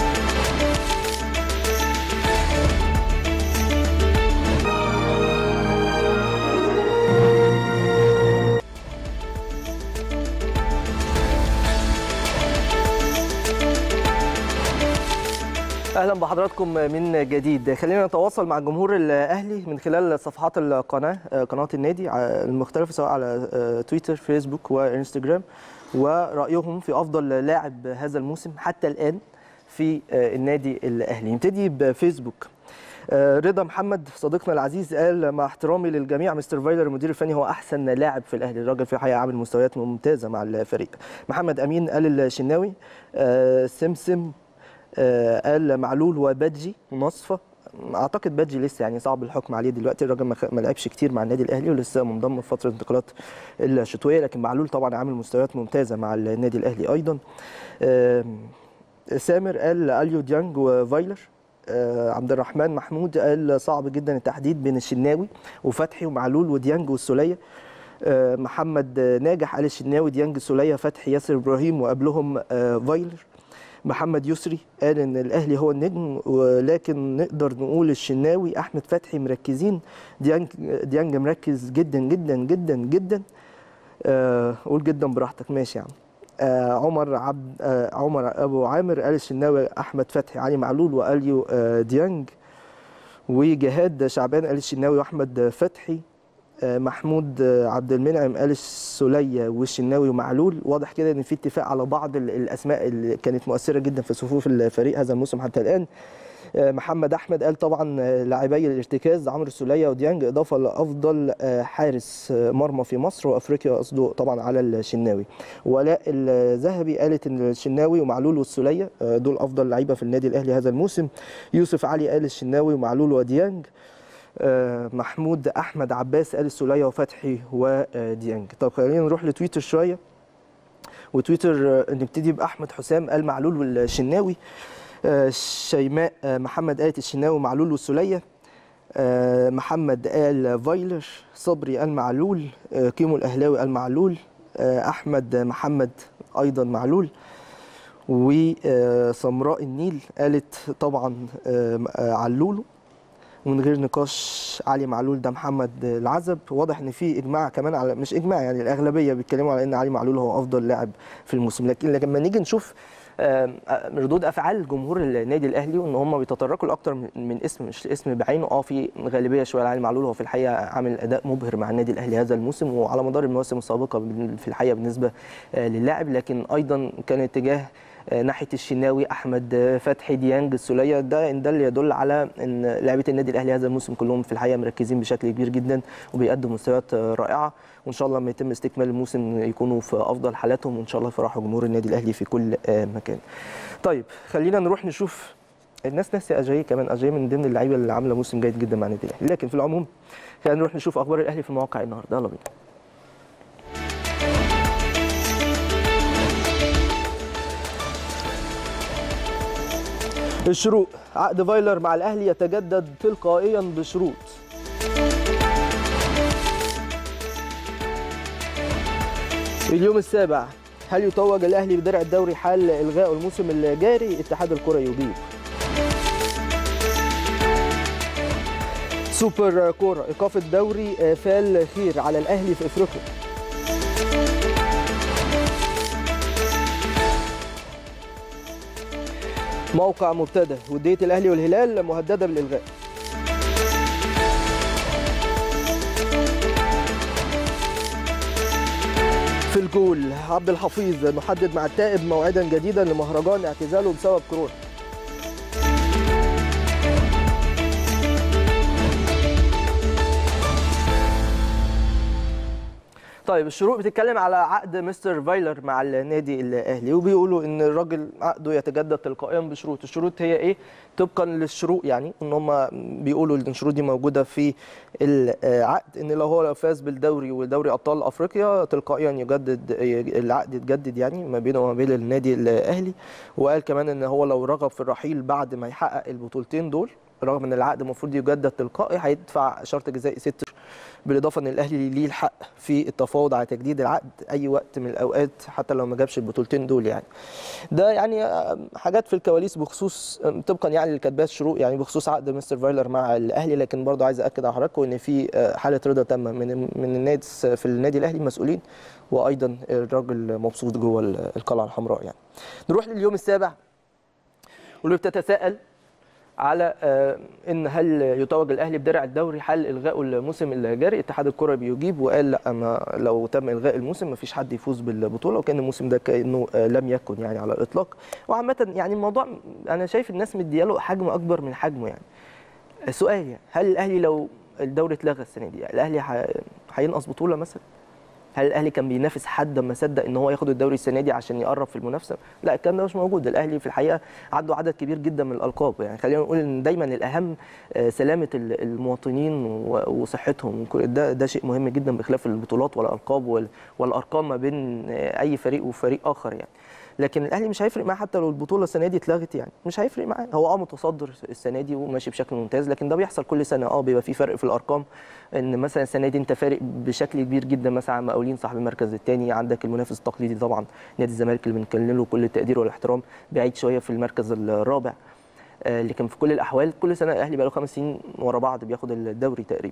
اهلا بحضراتكم من جديد خلينا نتواصل مع جمهور الاهلي من خلال صفحات القناه آه، قناه النادي ع- المختلفه سواء على آه، تويتر فيسبوك وانستجرام ورايهم في افضل لاعب هذا الموسم حتى الان في آه، النادي الاهلي نبتدي بفيسبوك آه، رضا محمد صديقنا العزيز قال مع احترامي للجميع مستر فايلر المدير الفني هو احسن لاعب في الاهلي الراجل في الحقيقه عامل مستويات ممتازه مع الفريق محمد امين قال الشناوي آه، سمسم آه، قال معلول وبادجي نصفه اعتقد بادجي لسه يعني صعب الحكم عليه دلوقتي الراجل ما خ- ما لعبش كتير مع النادي الاهلي ولسه منضم في فتره انتقالات الشتويه لكن معلول طبعا عامل مستويات ممتازه مع النادي الاهلي ايضا آم، سامر قال اليو ديانج وفايلر آه، عبد الرحمن محمود قال صعب جدا التحديد بين الشناوي وفتحي ومعلول وديانج والسوليه آه، محمد ناجح قال الشناوي ديانج السوليه فتحي ياسر ابراهيم وقبلهم آه، فايلر محمد يسري قال ان الاهلي هو النجم ولكن نقدر نقول الشناوي احمد فتحي مركزين ديانج ديانج مركز جدا جدا جدا جدا آه، قول جدا براحتك ماشي يا عم آه، عمر عبد آه، عمر ابو عامر قال الشناوي احمد فتحي علي معلول واليو آه، ديانج وجهاد شعبان قال الشناوي واحمد فتحي آه، محمود آه، عبد المنعم قال السوليه والشناوي ومعلول واضح كده ان في اتفاق على بعض ال- الاسماء اللي كانت مؤثره جدا في صفوف الفريق هذا الموسم حتى الان آه، محمد احمد قال طبعا آه، لاعبي الارتكاز عمرو السوليه وديانج اضافه لافضل آه، حارس آه، مرمى في مصر وافريقيا قصده طبعا على الشناوي ولاء الذهبي قالت ان الشناوي ومعلول والسوليه آه، دول افضل لعيبه في النادي الاهلي هذا الموسم يوسف علي قال الشناوي ومعلول وديانج آه، محمود احمد عباس قال السوليه وفتحي وديانج طب خلينا نروح لتويتر شويه وتويتر آه، نبتدي باحمد حسام قال معلول والشناوي آه، شيماء آه، محمد قالت الشناوي ومعلول والسوليه آه، محمد قال فايلر صبري قال معلول آه، كيمو الاهلاوي قال معلول آه، احمد محمد ايضا معلول وسمراء النيل قالت طبعا آه، آه، علولو ومن غير نقاش علي معلول ده محمد العزب واضح ان في اجماع كمان على مش اجماع يعني الاغلبيه بيتكلموا على ان علي معلول هو افضل لاعب في الموسم لكن لما نيجي نشوف آم، آه، ردود افعال جمهور النادي الاهلي وان هم بيتطرقوا لاكتر من من اسم مش اسم بعينه اه في غالبيه شويه علي معلول هو في الحقيقه عامل اداء مبهر مع النادي الاهلي هذا الموسم وعلى مدار المواسم السابقه بال- في الحقيقه بالنسبه آه، للاعب لكن ايضا كان اتجاه آه، ناحيه الشناوي احمد آه، فتحي ديانج السوليه ده ده اللي يدل على ان لاعيبه النادي الاهلي هذا الموسم كلهم في الحقيقه مركزين بشكل كبير جدا وبيقدموا مستويات آه، رائعه وان شاء الله لما يتم استكمال الموسم يكونوا في افضل حالاتهم وان شاء الله يفرحوا جمهور النادي الاهلي في كل آه، مكان. طيب خلينا نروح نشوف الناس ناسيه اجاي كمان اجاي من ضمن اللعيبه اللي عامله موسم جيد جدا مع النادي الاهلي لكن في العموم خلينا نروح نشوف اخبار الاهلي في المواقع النهارده يلا بينا. الشروق عقد فايلر مع الاهلي يتجدد تلقائيا بشروط اليوم السابع هل يتوج الاهلي بدرع الدوري حال الغاء الموسم الجاري اتحاد الكره يجيب سوبر كوره ايقاف الدوري فال خير على الاهلي في افريقيا موقع مبتدا وديه الاهلي والهلال مهدده بالالغاء في الجول عبد الحفيظ نحدد مع التائب موعدا جديدا لمهرجان اعتزاله بسبب كورونا طيب الشروق بتتكلم على عقد مستر فايلر مع النادي الاهلي وبيقولوا ان الراجل عقده يتجدد تلقائيا بشروط الشروط هي ايه طبقا للشروط يعني ان هم بيقولوا ان الشروط دي موجوده في العقد ان لو هو لو فاز بالدوري ودوري ابطال افريقيا تلقائيا يجدد العقد يتجدد يعني ما بينه وما بين النادي الاهلي وقال كمان ان هو لو رغب في الرحيل بعد ما يحقق البطولتين دول رغم ان العقد المفروض يجدد تلقائي هيدفع شرط جزائي ست بالاضافه ان الاهلي ليه الحق في التفاوض على تجديد العقد اي وقت من الاوقات حتى لو ما جابش البطولتين دول يعني ده يعني حاجات في الكواليس بخصوص طبقا يعني اللي كاتباه الشروق يعني بخصوص عقد مستر فايلر مع الاهلي لكن برضه عايز اكد على حضراتكم ان في حاله رضا تامه من من الناس في النادي الاهلي المسؤولين وايضا الراجل مبسوط جوه القلعه الحمراء يعني نروح لليوم السابع واللي بتتساءل على ان هل يتوج الاهلي بدرع الدوري حل الغاء الموسم الجاري اتحاد الكره بيجيب وقال لا ما لو تم الغاء الموسم ما فيش حد يفوز بالبطوله وكان الموسم ده كانه لم يكن يعني على الاطلاق وعامه يعني الموضوع انا شايف الناس مدياله حجم اكبر من حجمه يعني سؤال يعني هل الاهلي لو الدوري اتلغى السنه دي الاهلي هينقص بطوله مثلا هل الاهلي كان بينافس حد لما صدق ان هو ياخد الدوري السنه دي عشان يقرب في المنافسه لا الكلام ده مش موجود الاهلي في الحقيقه عنده عدد كبير جدا من الالقاب يعني خلينا نقول ان دايما الاهم سلامه المواطنين وصحتهم ده ده شيء مهم جدا بخلاف البطولات والالقاب والارقام ما بين اي فريق وفريق اخر يعني لكن الاهلي مش هيفرق معاه حتى لو البطوله السنه دي اتلغت يعني مش هيفرق معاه هو اه متصدر السنه دي وماشي بشكل ممتاز لكن ده بيحصل كل سنه اه بيبقى في فرق في الارقام ان مثلا السنه دي انت فارق بشكل كبير جدا مثلا عن مقاولين صاحب المركز الثاني عندك المنافس التقليدي طبعا نادي الزمالك اللي بنكلم له كل التقدير والاحترام بعيد شويه في المركز الرابع آه، لكن في كل الاحوال كل سنه الاهلي بقى له خمس سنين ورا بعض بياخد الدوري تقريبا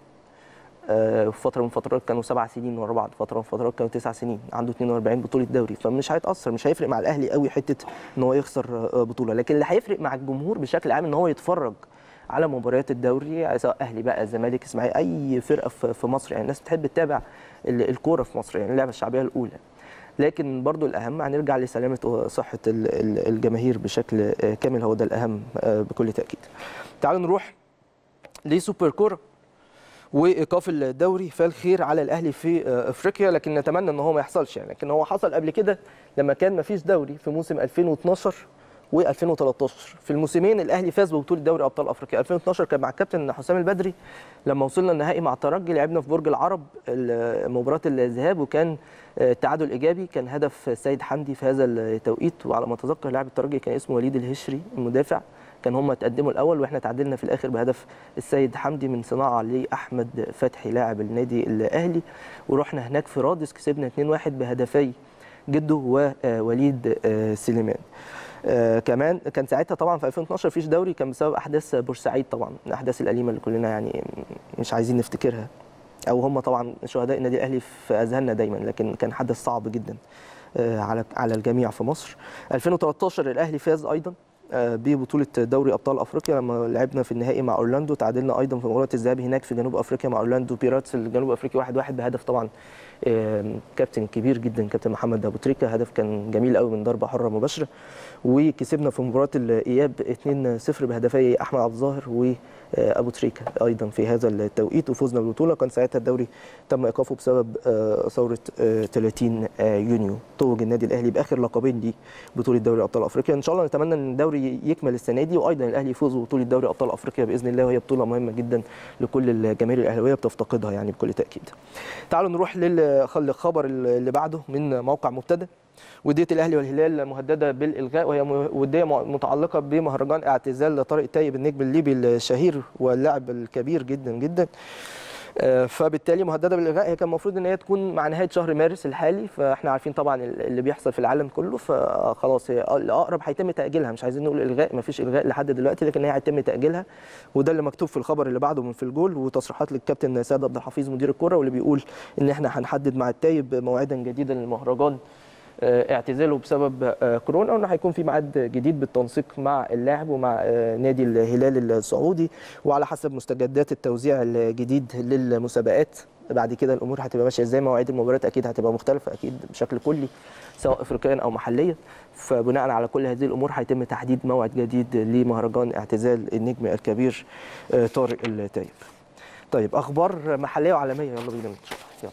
آه، في فتره من فترات كانوا سبع سنين ورا بعض فتره من فترات كانوا تسع سنين عنده 42 بطوله دوري فمش هيتاثر مش هيفرق مع الاهلي قوي حته ان هو يخسر آه، بطوله لكن اللي هيفرق مع الجمهور بشكل عام ان هو يتفرج على مباريات الدوري سواء اهلي بقى زمالك اسماعيلي اي فرقه في في مصر يعني الناس بتحب تتابع ال- الكوره في مصر يعني اللعبه الشعبيه الاولى لكن برضو الاهم هنرجع لسلامه وصحه ال- ال- الجماهير بشكل آه، كامل هو ده الاهم آه، بكل تاكيد تعالوا نروح لسوبر كوره وايقاف الدوري فالخير على الاهلي في آه، افريقيا لكن نتمنى ان هو ما يحصلش يعني لكن هو حصل قبل كده لما كان ما فيش دوري في موسم 2012 و2013 في الموسمين الاهلي فاز ببطوله دوري ابطال افريقيا 2012 كان مع الكابتن حسام البدري لما وصلنا النهائي مع الترجي لعبنا في برج العرب ال- مباراه الذهاب وكان آه، تعادل ايجابي كان هدف سيد حمدي في هذا التوقيت وعلى ما اتذكر لاعب الترجي كان اسمه وليد الهشري المدافع كان هم تقدموا الاول واحنا تعادلنا في الاخر بهدف السيد حمدي من صناعه لاحمد فتحي لاعب النادي الاهلي ورحنا هناك في رادس كسبنا 2-1 بهدفي جده ووليد آه، سليمان آه كمان كان ساعتها طبعا في 2012 مفيش دوري كان بسبب احداث بورسعيد طبعا الاحداث الاليمه اللي كلنا يعني مش عايزين نفتكرها او هم طبعا شهداء النادي الاهلي في اذهاننا دايما لكن كان حدث صعب جدا آه، على على الجميع في مصر 2013 الاهلي فاز ايضا آه، ببطوله دوري ابطال افريقيا لما لعبنا في النهائي مع اورلاندو تعادلنا ايضا في مباراه الذهاب هناك في جنوب افريقيا مع اورلاندو بيراتس الجنوب افريقي 1-1 بهدف طبعا آم، كابتن كبير جدا كابتن محمد ابو تريكه هدف كان جميل قوي من ضربه حره مباشره وكسبنا في مباراه الاياب 2-0 بهدفي احمد عبد الظاهر وابو تريكه ايضا في هذا التوقيت وفوزنا بالبطوله كان ساعتها الدوري تم ايقافه بسبب آه، ثوره آه، 30 آه، يونيو توج النادي الاهلي باخر لقبين دي بطوله دوري ابطال افريقيا ان شاء الله نتمنى ان الدوري يكمل السنه دي وايضا الاهلي يفوز ببطوله دوري ابطال افريقيا باذن الله وهي بطوله مهمه جدا لكل الجماهير الاهلاويه بتفتقدها يعني بكل تاكيد تعالوا نروح للخبر اللي بعده من موقع مبتدأ ودية الأهلي والهلال مهددة بالإلغاء وهي ودية متعلقة بمهرجان اعتزال طارق تايب النجم الليبي الشهير واللاعب الكبير جدا جدا آه، فبالتالي مهدده بالالغاء هي كان المفروض ان هي تكون مع نهايه شهر مارس الحالي فاحنا عارفين طبعا اللي بيحصل في العالم كله فخلاص هي الاقرب هيتم تاجيلها مش عايزين نقول الغاء ما فيش الغاء لحد دلوقتي لكن هي هيتم تاجيلها وده اللي مكتوب في الخبر اللي بعده من في الجول وتصريحات للكابتن سيد عبد الحفيظ مدير الكره واللي بيقول ان احنا هنحدد مع التايب موعدا جديدا للمهرجان آه، اعتزاله بسبب آه، كورونا وانه هيكون في ميعاد جديد بالتنسيق مع اللاعب ومع آه، نادي الهلال السعودي وعلى حسب مستجدات التوزيع الجديد للمسابقات بعد كده الامور هتبقى ماشيه ازاي مواعيد المباريات اكيد هتبقى مختلفه اكيد بشكل كلي سواء افريقيا او محليا فبناء على كل هذه الامور هيتم تحديد موعد جديد لمهرجان اعتزال النجم الكبير آه، طارق التايب طيب اخبار محليه وعالميه يلا بينا نشوفها يلا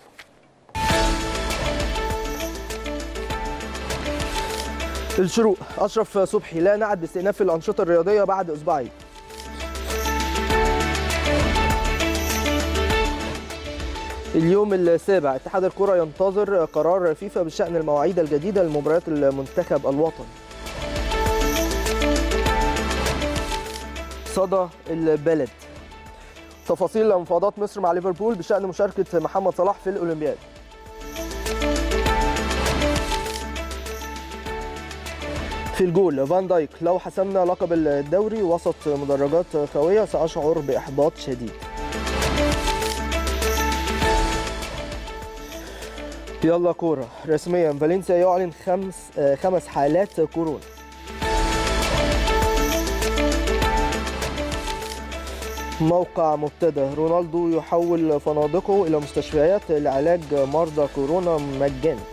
الشروق اشرف صبحي لا نعد باستئناف الانشطه الرياضيه بعد اسبوعين اليوم السابع اتحاد الكره ينتظر قرار فيفا بشان المواعيد الجديده لمباريات المنتخب الوطني صدى البلد تفاصيل مفاوضات مصر مع ليفربول بشان مشاركه محمد صلاح في الاولمبياد في الجول فان دايك لو حسمنا لقب الدوري وسط مدرجات قوية سأشعر بإحباط شديد يلا كورة رسميا فالنسيا يعلن خمس آه، خمس حالات كورونا موقع مبتدأ رونالدو يحول فنادقه إلى مستشفيات لعلاج مرضى كورونا مجانا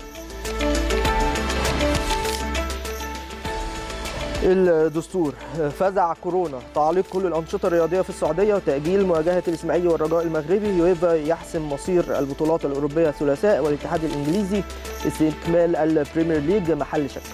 الدستور فزع كورونا تعليق كل الانشطه الرياضيه في السعوديه وتاجيل مواجهه الاسماعيلي والرجاء المغربي يويفا يحسم مصير البطولات الاوروبيه الثلاثاء والاتحاد الانجليزي استكمال البريمير ليج محل شك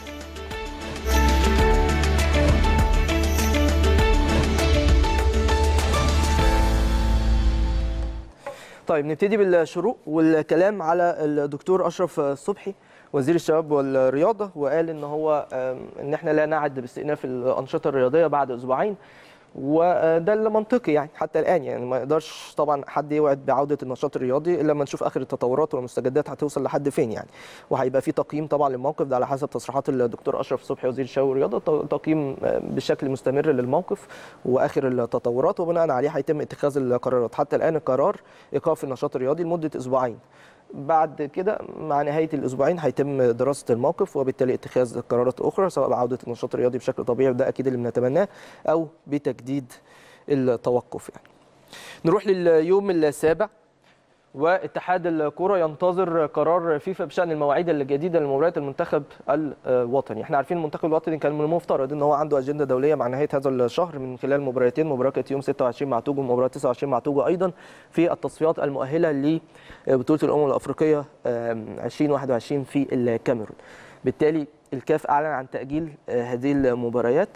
طيب نبتدي بالشروق والكلام على الدكتور اشرف صبحي وزير الشباب والرياضه وقال ان هو آم، ان احنا لا نعد باستئناف الانشطه الرياضيه بعد اسبوعين وده اللي منطقي يعني حتى الان يعني ما يقدرش طبعا حد يوعد بعوده النشاط الرياضي الا لما نشوف اخر التطورات والمستجدات هتوصل لحد فين يعني وهيبقى في تقييم طبعا للموقف ده على حسب تصريحات الدكتور اشرف صبحي وزير الشباب والرياضه ت- تقييم آه، بشكل مستمر للموقف واخر التطورات وبناء عليه هيتم اتخاذ القرارات حتى الان القرار ايقاف النشاط الرياضي لمده اسبوعين بعد كده مع نهايه الاسبوعين هيتم دراسه الموقف وبالتالي اتخاذ قرارات اخرى سواء بعوده النشاط الرياضي بشكل طبيعي وده اكيد اللي بنتمناه او بتجديد التوقف يعني. نروح لليوم السابع واتحاد الكرة ينتظر قرار فيفا بشأن المواعيد الجديدة لمباريات المنتخب الوطني احنا عارفين المنتخب الوطني كان من المفترض ان هو عنده اجندة دولية مع نهاية هذا الشهر من خلال مباراتين مباراة كانت يوم 26 مع توجو ومباراة 29 مع توجو ايضا في التصفيات المؤهلة لبطولة الامم الافريقية آم، 2021 في الكاميرون بالتالي الكاف اعلن عن تأجيل آه، هذه المباريات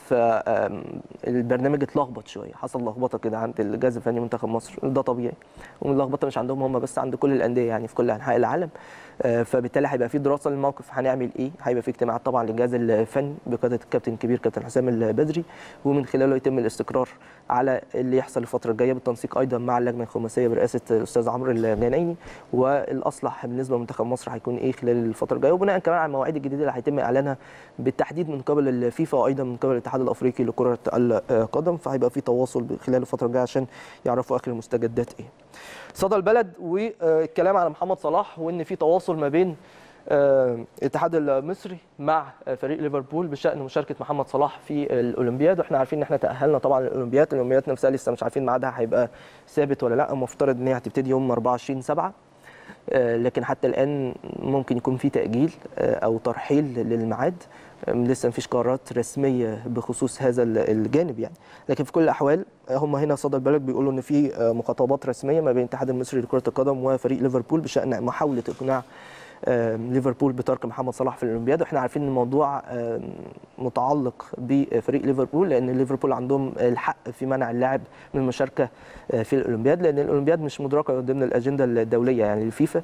فالبرنامج اتلخبط شويه حصل لخبطه كده عند الجهاز الفني منتخب مصر ده طبيعي واللخبطه مش عندهم هم بس عند كل الانديه يعني في كل انحاء العالم آه، فبالتالي هيبقى في دراسه للموقف هنعمل ايه هيبقى في اجتماعات طبعا للجهاز الفني بقياده الكابتن الكبير كابتن حسام البدري ومن خلاله يتم الاستقرار على اللي يحصل الفتره الجايه بالتنسيق ايضا مع اللجنه الخماسيه برئاسه الاستاذ عمرو الجنايني والاصلح بالنسبه لمنتخب مصر هيكون ايه خلال الفتره الجايه وبناء كمان على المواعيد الجديده اللي هيتم اعلانها بالتحديد من قبل الفيفا وايضا من قبل الاتحاد الافريقي لكره القدم فهيبقى في تواصل خلال الفتره الجايه عشان يعرفوا اخر المستجدات ايه. صدى البلد والكلام على محمد صلاح وان في تواصل ما بين آه، الاتحاد المصري مع آه، فريق ليفربول بشان مشاركه محمد صلاح في الاولمبياد واحنا عارفين ان احنا تاهلنا طبعا للاولمبياد الاولمبياد نفسها لسه مش عارفين ميعادها هيبقى ثابت ولا لا المفترض ان هي هتبتدي يوم 24 7 آه، لكن حتى الان ممكن يكون في تاجيل آه، او ترحيل للميعاد آم، لسه مفيش قرارات رسميه بخصوص هذا ال- الجانب يعني لكن في كل الاحوال آه، هم هنا صدى البلد بيقولوا ان في آه، مخاطبات رسميه ما بين الاتحاد المصري لكره القدم وفريق ليفربول بشان محاوله اقناع آم، ليفربول بترك محمد صلاح في الاولمبياد واحنا عارفين ان الموضوع آم، متعلق بفريق ليفربول لان ليفربول عندهم الحق في منع اللاعب من المشاركه آه، في الاولمبياد لان الاولمبياد مش مدركه ضمن الاجنده الدوليه يعني للفيفا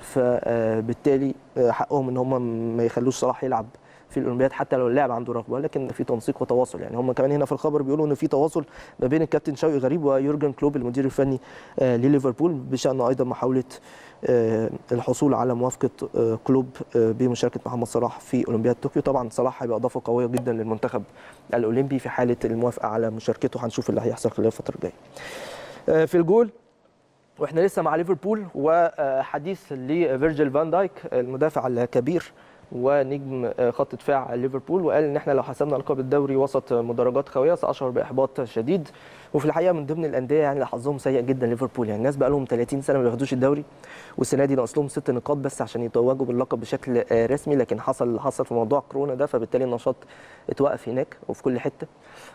فبالتالي حقهم ان هم ما يخلوش صلاح يلعب في الاولمبياد حتى لو اللاعب عنده رغبه لكن في تنسيق وتواصل يعني هم كمان هنا في الخبر بيقولوا ان في تواصل ما بين الكابتن شوقي غريب ويورجن كلوب المدير الفني آه، لليفربول بشان ايضا محاوله آه، الحصول على موافقه آه، كلوب آه، بمشاركه محمد صلاح في اولمبياد طوكيو طبعا صلاح هيبقى اضافه قويه جدا للمنتخب الاولمبي في حاله الموافقه على مشاركته هنشوف اللي هيحصل خلال الفتره الجايه آه، في الجول واحنا لسه مع ليفربول وحديث لفيرجيل فان دايك المدافع الكبير ونجم خط دفاع ليفربول وقال ان احنا لو حسمنا لقب الدوري وسط مدرجات خاويه ساشعر باحباط شديد وفي الحقيقه من ضمن الانديه يعني اللي حظهم سيء جدا ليفربول يعني الناس بقى لهم 30 سنه ما بياخدوش الدوري والسنه دي ناقص لهم ست نقاط بس عشان يتوجوا باللقب بشكل آه، رسمي لكن حصل اللي حصل في موضوع كورونا ده فبالتالي النشاط اتوقف هناك وفي كل حته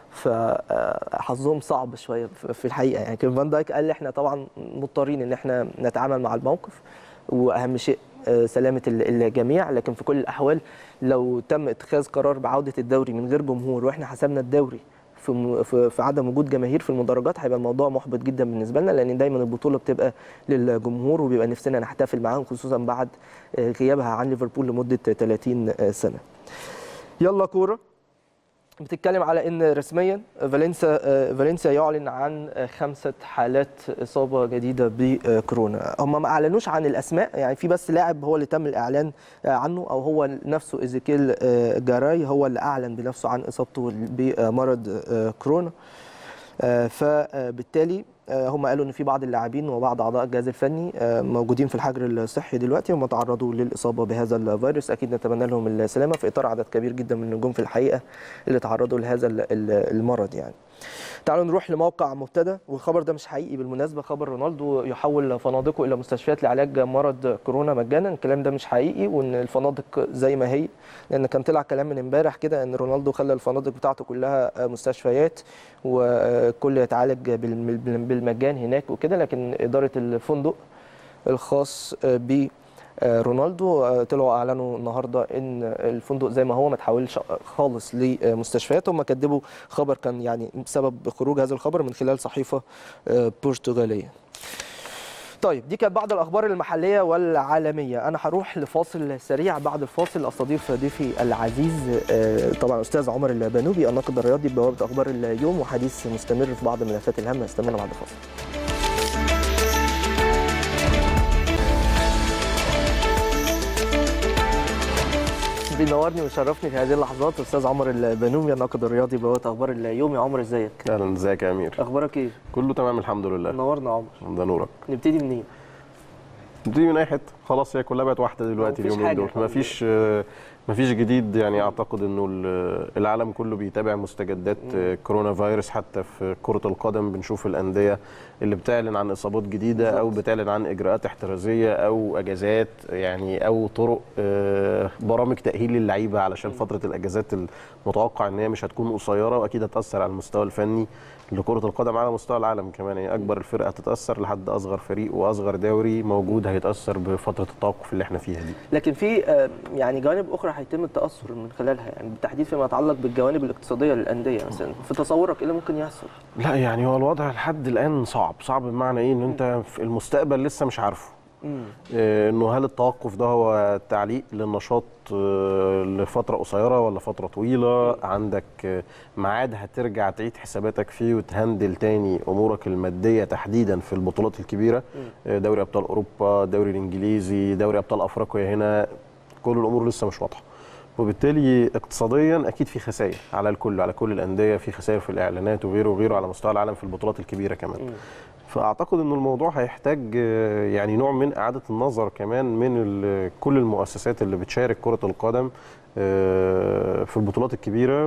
فحظهم صعب شويه في في الحقيقه يعني كان فان دايك قال احنا طبعا مضطرين ان احنا نتعامل مع الموقف واهم شيء آه، سلامه ال- الجميع لكن في كل الاحوال لو تم اتخاذ قرار بعوده الدوري من غير جمهور واحنا حسبنا الدوري في م- في في عدم وجود جماهير في المدرجات هيبقى الموضوع محبط جدا بالنسبه لنا لان دايما البطوله بتبقى للجمهور وبيبقى نفسنا نحتفل معاهم خصوصا بعد آه، غيابها عن ليفربول لمده 30 سنه. يلا كوره بتتكلم على ان رسميا فالنسيا آه، فالنسيا يعلن عن آه، خمسه حالات اصابه جديده بكورونا هم ما اعلنوش عن الاسماء يعني في بس لاعب هو اللي تم الاعلان آه، عنه او هو نفسه ايزيكيل آه، جاراي هو اللي اعلن بنفسه عن اصابته بمرض آه، كورونا آه، فبالتالي آه، هم قالوا ان في بعض اللاعبين وبعض اعضاء الجهاز الفني آه، موجودين في الحجر الصحي دلوقتي هم تعرضوا للاصابه بهذا الفيروس اكيد نتمنى لهم السلامه في اطار عدد كبير جدا من النجوم في الحقيقه اللي تعرضوا لهذا ال- ال- المرض يعني تعالوا نروح لموقع مبتدا والخبر ده مش حقيقي بالمناسبه خبر رونالدو يحول فنادقه الى مستشفيات لعلاج مرض كورونا مجانا الكلام ده مش حقيقي وان الفنادق زي ما هي لان كان طلع كلام من امبارح كده ان رونالدو خلى الفنادق بتاعته كلها مستشفيات وكل يتعالج بال- بال- بالمجان هناك وكده لكن اداره الفندق الخاص ب رونالدو طلعوا اعلنوا النهارده ان الفندق زي ما هو ما تحولش خالص لمستشفيات هم كدبوا خبر كان يعني بسبب خروج هذا الخبر من خلال صحيفه برتغاليه طيب دي كانت بعض الاخبار المحليه والعالميه انا هروح لفاصل سريع بعد الفاصل استضيف ضيفي العزيز آه، طبعا استاذ عمر البنوبي الناقد الرياضي ببوابه اخبار اليوم وحديث مستمر في بعض الملفات الهامه استنونا بعد الفاصل بينورني ويشرفني في هذه اللحظات استاذ عمر البنومي الناقد الرياضي بوابه اخبار اليوم يا عمر ازيك اهلا ازيك يا امير اخبارك ايه كله تمام الحمد لله نورنا يا عمر ده نورك نبتدي منين دي من اي حته خلاص هي كلها بقت واحده دلوقتي مفيش اليومين حاجة دول الحمد مفيش آه، مفيش جديد يعني اعتقد انه ال- العالم كله بيتابع مستجدات آه، كورونا فيروس حتى في كره القدم بنشوف الانديه اللي بتعلن عن اصابات جديده او بتعلن عن اجراءات احترازيه او اجازات يعني او طرق آه، برامج تاهيل للعيبه علشان فتره الاجازات المتوقع ان هي مش هتكون قصيره واكيد هتاثر على المستوى الفني لكره القدم على مستوى العالم كمان يعني اكبر الفرق هتتاثر لحد اصغر فريق واصغر دوري موجود هيتاثر بفتره التوقف اللي احنا فيها دي لكن في آه، يعني جوانب اخرى هيتم التاثر من خلالها يعني بالتحديد فيما يتعلق بالجوانب الاقتصاديه للانديه مثلا في تصورك ايه اللي ممكن يحصل؟ لا يعني هو الوضع لحد الان صعب صعب بمعنى ايه ان انت في المستقبل لسه مش عارفه مم. آه، انه هل التوقف ده هو تعليق للنشاط آه، لفتره قصيره ولا فتره طويله عندك آه، ميعاد هترجع تعيد حساباتك فيه وتهندل تاني امورك الماديه تحديدا في البطولات الكبيره آه، دوري ابطال اوروبا الدوري الانجليزي دوري ابطال افريقيا هنا كل الامور لسه مش واضحه وبالتالي اقتصاديا اكيد في خسائر على الكل على كل الانديه في خسائر في الاعلانات وغيره وغيره على مستوى العالم في البطولات الكبيره كمان فاعتقد ان الموضوع هيحتاج آه، يعني نوع من اعاده النظر كمان من ال- كل المؤسسات اللي بتشارك كره القدم آه، في البطولات الكبيره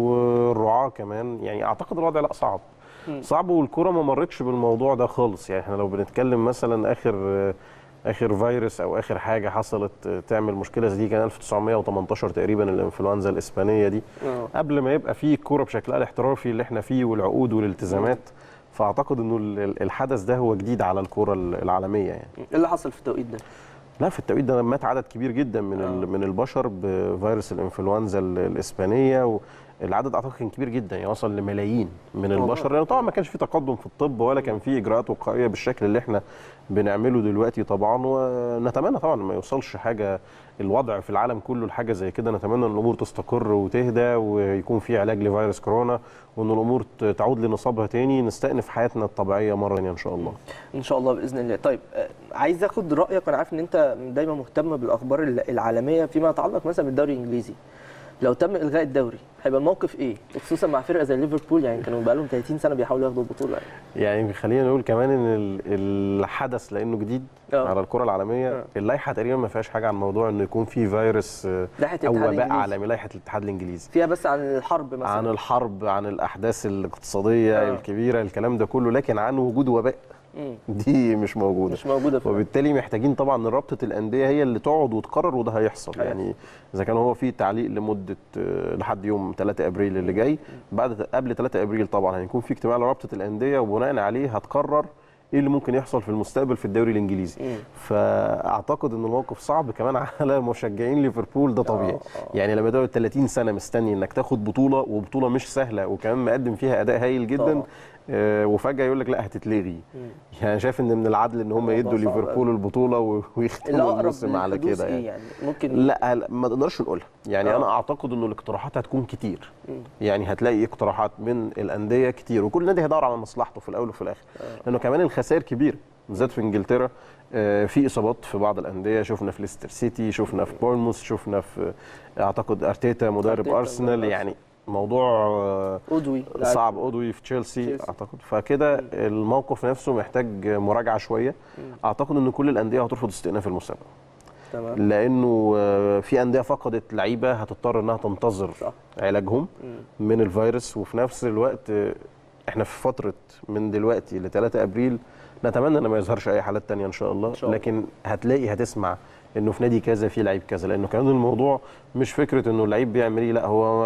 والرعاه كمان يعني اعتقد الوضع لا صعب صعب والكره ما مرتش بالموضوع ده خالص يعني احنا لو بنتكلم مثلا اخر آه، اخر فيروس او اخر حاجه حصلت آه، تعمل مشكله زي دي كان 1918 تقريبا الانفلونزا الاسبانيه دي آه. قبل ما يبقى فيه الكوره بشكلها الاحترافي اللي احنا فيه والعقود والالتزامات فاعتقد انه ال- ال- الحدث ده هو جديد على الكوره ال- العالميه يعني ايه اللي حصل في التوقيت ده؟ لا في التوقيت ده مات عدد كبير جدا من ال- من البشر بفيروس الانفلونزا ال- الاسبانيه والعدد اعتقد كان كبير جدا يعني وصل لملايين من والله. البشر لان طبعا ما كانش في تقدم في الطب ولا كان في اجراءات وقائيه بالشكل اللي احنا بنعمله دلوقتي طبعا ونتمنى طبعا ما يوصلش حاجه الوضع في العالم كله لحاجه زي كده نتمنى ان الامور تستقر وتهدى ويكون في علاج لفيروس كورونا وان الامور ت- تعود لنصابها تاني نستأنف حياتنا الطبيعيه مره ثانيه ان شاء الله ان شاء الله باذن الله طيب آه، عايز اخد رايك وانا عارف ان انت دايما مهتم بالاخبار ال- العالميه فيما يتعلق مثلا بالدوري الانجليزي لو تم الغاء الدوري هيبقى الموقف ايه خصوصا مع فرقه زي ليفربول يعني كانوا بقى لهم 30 سنه بيحاولوا ياخدوا البطوله يعني. يعني خلينا نقول كمان ان ال- الحدث لانه جديد آه. على الكره العالميه آه. اللائحه تقريبا ما فيهاش حاجه عن موضوع انه يكون في فيروس آه، لائحة او الاتحاد وباء الإنجليزي. عالمي لائحه الاتحاد الانجليزي فيها بس عن الحرب مثلا عن الحرب عن الاحداث الاقتصاديه آه. آه. الكبيره الكلام ده كله لكن عن وجود وباء مم. دي مش موجوده مش موجوده في وبالتالي محتاجين طبعا ان رابطه الانديه هي اللي تقعد وتقرر وده هيحصل أيوة. يعني اذا كان هو في تعليق لمده آه، لحد يوم 3 ابريل اللي جاي بعد قبل 3 ابريل طبعا هيكون في اجتماع لرابطه الانديه وبناء عليه هتقرر ايه اللي ممكن يحصل في المستقبل في الدوري الانجليزي مم. فاعتقد ان الموقف صعب كمان على مشجعين ليفربول ده طبيعي آه، آه. يعني لما تقعد 30 سنه مستني انك تاخد بطوله وبطوله مش سهله وكمان مقدم فيها اداء هايل جدا طبعا. آه وفجاه يقول لك لا هتتلغي يعني أنا شايف ان من العدل ان هم الموضوع يدوا صعب ليفربول البطوله و- اللي ويختموا اقرب الموسم على للحدوث كده ايه يعني يعني ممكن لا لا، ما نقدرش نقولها يعني آه. انا اعتقد انه الاقتراحات هتكون كتير مم. يعني هتلاقي اقتراحات من الانديه كتير وكل نادي هيدور على مصلحته في الاول وفي الاخر لانه كمان الخسائر كبيره بالذات في انجلترا آه، في اصابات في بعض الانديه شفنا في ليستر سيتي شفنا في بورنموث شفنا في اعتقد ارتيتا مدرب أرتيتا ارسنال مدرب يعني موضوع آه، عضوي صعب عضوي في تشيلسي تشيلسي. اعتقد فكده الموقف نفسه محتاج مراجعه شويه اعتقد ان كل الانديه هترفض استئناف المسابقه تمام لانه آه، في انديه فقدت لعيبه هتضطر انها تنتظر صح. علاجهم مم. من الفيروس وفي نفس الوقت آه، احنا في فتره من دلوقتي ل 3 ابريل نتمنى ان ما يظهرش اي حالات تانية ان شاء الله, إن شاء الله. لكن هتلاقي هتسمع انه في نادي كذا في لعيب كذا لانه كمان الموضوع مش فكره انه اللعيب بيعمل ايه لا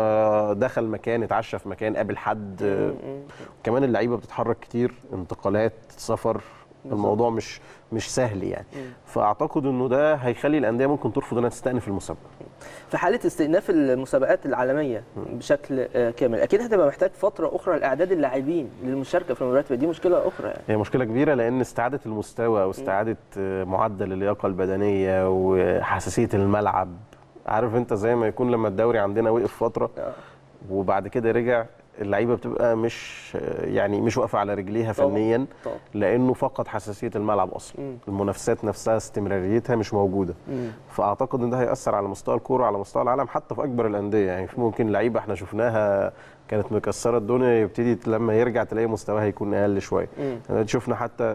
هو دخل مكان اتعشى في مكان قابل حد آه، كمان اللعيبه بتتحرك كتير انتقالات سفر الموضوع مش مش سهل يعني فاعتقد انه ده هيخلي الانديه ممكن ترفض انها تستأنف المسابقه في حاله استئناف المسابقات العالميه بشكل آه، كامل اكيد هتبقى محتاج فتره اخرى لاعداد اللاعبين للمشاركه في المباريات دي مشكله اخرى يعني هي مشكله كبيره لان استعاده المستوى او استعاده آه، معدل اللياقه البدنيه وحساسيه الملعب عارف انت زي ما يكون لما الدوري عندنا وقف فتره آه. وبعد كده رجع اللعيبه بتبقى مش آه، يعني مش واقفه على رجليها طبعاً. فنيا طبعاً. لانه فقد حساسيه الملعب اصلا مم. المنافسات نفسها استمراريتها مش موجوده مم. فاعتقد ان ده هياثر على مستوى الكوره على مستوى العالم حتى في اكبر الانديه يعني في ممكن لعيبه احنا شفناها كانت مكسره الدنيا يبتدي لما يرجع تلاقي مستواها يكون اقل شويه مم. يعني شفنا حتى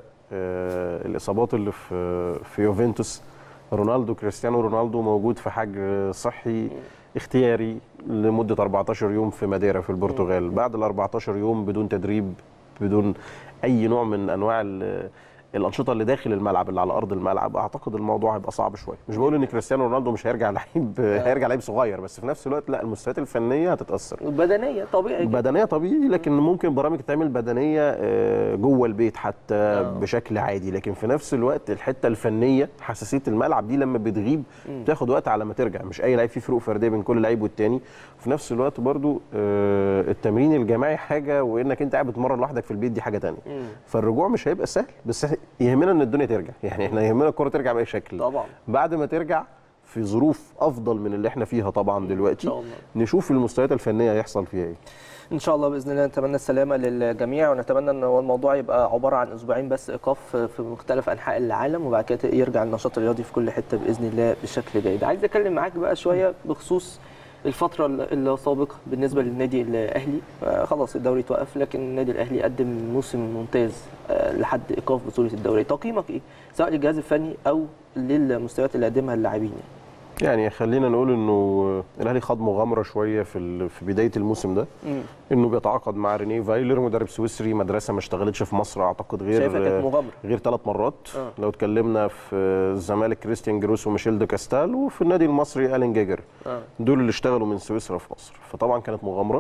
آه، الاصابات اللي في في يوفنتوس رونالدو كريستيانو رونالدو موجود في حجر صحي اختياري لمده 14 يوم في ماديرا في البرتغال بعد ال 14 يوم بدون تدريب بدون اي نوع من انواع ال- الانشطه اللي داخل الملعب اللي على ارض الملعب اعتقد الموضوع هيبقى صعب شويه مش بقول ان كريستيانو رونالدو مش هيرجع لعيب هيرجع لعيب صغير بس في نفس الوقت لا المستويات الفنيه هتتاثر بدنيه طبيعي جدا. بدنيه طبيعي لكن ممكن برامج تعمل بدنيه آه، جوه البيت حتى آه. بشكل عادي لكن في نفس الوقت الحته الفنيه حساسيه الملعب دي لما بتغيب بتاخد وقت على ما ترجع مش اي لعيب فيه فروق فرديه بين كل لعيب والتاني في نفس الوقت برضو آه، التمرين الجماعي حاجه وانك انت قاعد بتمرن لوحدك في البيت دي حاجه تانية مم. فالرجوع مش هيبقى سهل بس يهمنا ان الدنيا ترجع يعني احنا يهمنا الكره ترجع باي شكل طبعا بعد ما ترجع في ظروف افضل من اللي احنا فيها طبعا دلوقتي إن شاء الله. نشوف المستويات الفنيه هيحصل فيها ايه ان شاء الله باذن الله نتمنى السلامه للجميع ونتمنى ان هو الموضوع يبقى عباره عن اسبوعين بس ايقاف في مختلف انحاء العالم وبعد كده يرجع النشاط الرياضي في كل حته باذن الله بشكل جيد عايز اتكلم معاك بقى شويه بخصوص الفترة السابقة بالنسبة للنادي الأهلي آه، خلاص الدوري توقف لكن النادي الأهلي قدم موسم ممتاز آه، لحد إيقاف بطولة الدوري تقييمك إيه؟ سواء للجهاز الفني أو للمستويات اللي قدمها اللاعبين يعني. يعني خلينا نقول انه الاهلي خد مغامره شويه في ال- في بدايه الموسم ده مم. انه بيتعاقد مع رينيه فايلر مدرب سويسري مدرسه ما اشتغلتش في مصر اعتقد غير شايفها كانت مغامرة غير ثلاث مرات آه. لو اتكلمنا في الزمالك كريستيان جروس وميشيل دو كاستال وفي النادي المصري الين جيجر آه. دول اللي اشتغلوا من سويسرا في مصر فطبعا كانت مغامره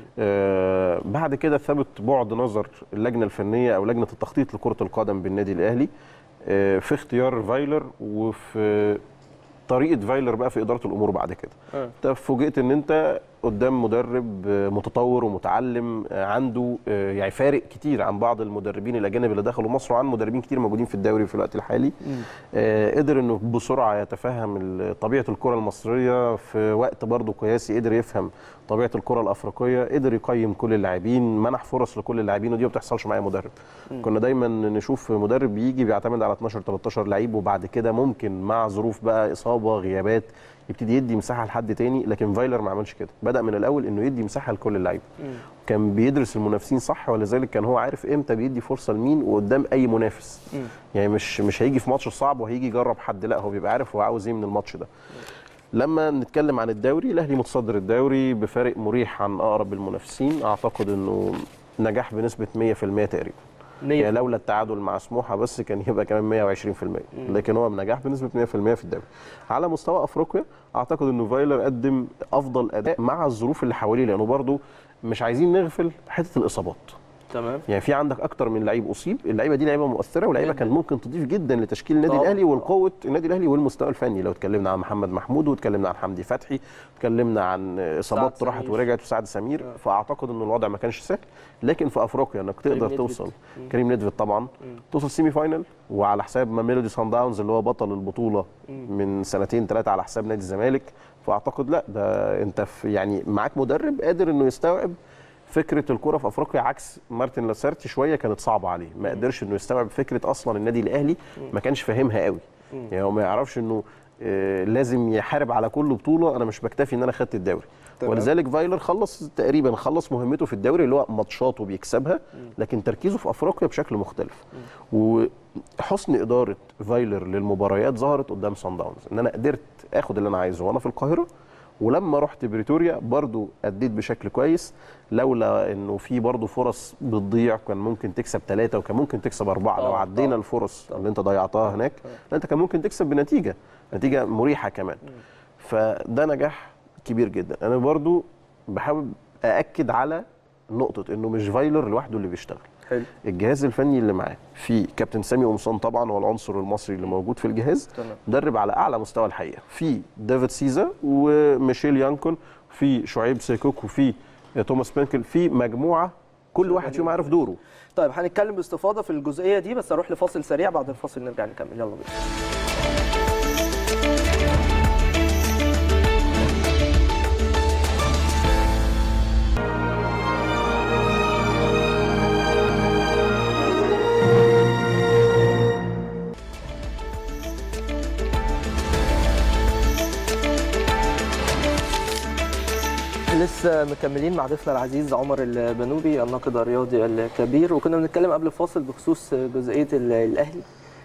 آه بعد كده ثبت بعد نظر اللجنه الفنيه او لجنه التخطيط لكره القدم بالنادي الاهلي آه في اختيار فايلر وفي طريقه فايلر بقى في اداره الامور بعد كده آه. انت فوجئت ان انت قدام مدرب آه، متطور ومتعلم آه، عنده آه، يعني فارق كتير عن بعض المدربين الاجانب اللي دخلوا مصر وعن مدربين كتير موجودين في الدوري في الوقت الحالي آه، قدر انه بسرعه يتفهم ال- طبيعه الكره المصريه في وقت برضه قياسي قدر يفهم طبيعه الكره الافريقيه قدر يقيم كل اللاعبين منح فرص لكل اللاعبين ودي ما بتحصلش مع أي مدرب كنا دايما نشوف مدرب بيجي بيعتمد على 12 13 لعيب وبعد كده ممكن مع ظروف بقى اصابه غيابات يبتدي يدي مساحه لحد تاني لكن فايلر ما عملش كده بدا من الاول انه يدي مساحه لكل اللعيبه كان بيدرس المنافسين صح ولذلك كان هو عارف امتى بيدي فرصه لمين وقدام اي منافس مم. يعني مش مش هيجي في ماتش صعب وهيجي يجرب حد لا هو بيبقى عارف هو عاوز ايه من الماتش ده لما نتكلم عن الدوري الاهلي متصدر الدوري بفارق مريح عن اقرب المنافسين اعتقد انه نجاح بنسبه 100% تقريبا يعني نية لولا التعادل مع سموحه بس كان يبقى كمان 120% لكن هو نجاح بنسبه 100% في الدوري على مستوى افريقيا اعتقد انه فايلر قدم افضل اداء مع الظروف اللي حواليه لانه برضه مش عايزين نغفل حته الاصابات تمام يعني في عندك اكتر من لعيب اصيب اللعيبه دي لعيبه مؤثره ولعيبه جداً. كان ممكن تضيف جدا لتشكيل النادي طبعاً. الاهلي والقوه النادي الاهلي والمستوى الفني لو اتكلمنا عن محمد محمود واتكلمنا عن حمدي فتحي اتكلمنا عن اصابات سعد راحت سمير. ورجعت وسعد سمير آه. فاعتقد ان الوضع ما كانش سهل لكن في افريقيا انك كريم تقدر نيدفيد. توصل كريم نيدفيد طبعا توصل سيمي فاينل وعلى حساب ميلودي سان داونز اللي هو بطل البطوله من سنتين ثلاثه على حساب نادي الزمالك فاعتقد لا ده انت في يعني معاك مدرب قادر انه يستوعب فكره الكره في افريقيا عكس مارتن لاسارتي شويه كانت صعبه عليه ما قدرش انه يستوعب فكره اصلا النادي الاهلي ما كانش فاهمها قوي يعني هو ما يعرفش انه آه، لازم يحارب على كل بطوله انا مش بكتفي ان انا خدت الدوري تمام. ولذلك فايلر خلص تقريبا خلص مهمته في الدوري اللي هو ماتشاته بيكسبها لكن تركيزه في افريقيا بشكل مختلف وحسن اداره فايلر للمباريات ظهرت قدام سان داونز ان انا قدرت اخد اللي انا عايزه وانا في القاهره ولما رحت بريتوريا برضو اديت بشكل كويس لولا انه في برضو فرص بتضيع كان ممكن تكسب ثلاثه وكان ممكن تكسب اربعه لو طبعاً، عدينا طبعاً. الفرص اللي انت ضيعتها هناك لا انت كان ممكن تكسب بنتيجه نتيجه مريحه كمان فده نجاح كبير جدا انا برضو بحاول ااكد على نقطه انه مش فايلر لوحده اللي بيشتغل حلو الجهاز الفني اللي معاه في كابتن سامي قمصان طبعا هو العنصر المصري اللي موجود في الجهاز تمام. مدرب على اعلى مستوى الحقيقه في ديفيد سيزا وميشيل يانكون في شعيب سيكوك وفي توماس بينكل في مجموعه كل واحد فيهم عارف دوره طيب هنتكلم باستفاضه في الجزئيه دي بس اروح لفاصل سريع بعد الفاصل نرجع نكمل يلا بينا لسه مكملين مع ضيفنا العزيز عمر البنوبي الناقد الرياضي الكبير وكنا بنتكلم قبل الفاصل بخصوص جزئيه ال- الاهلي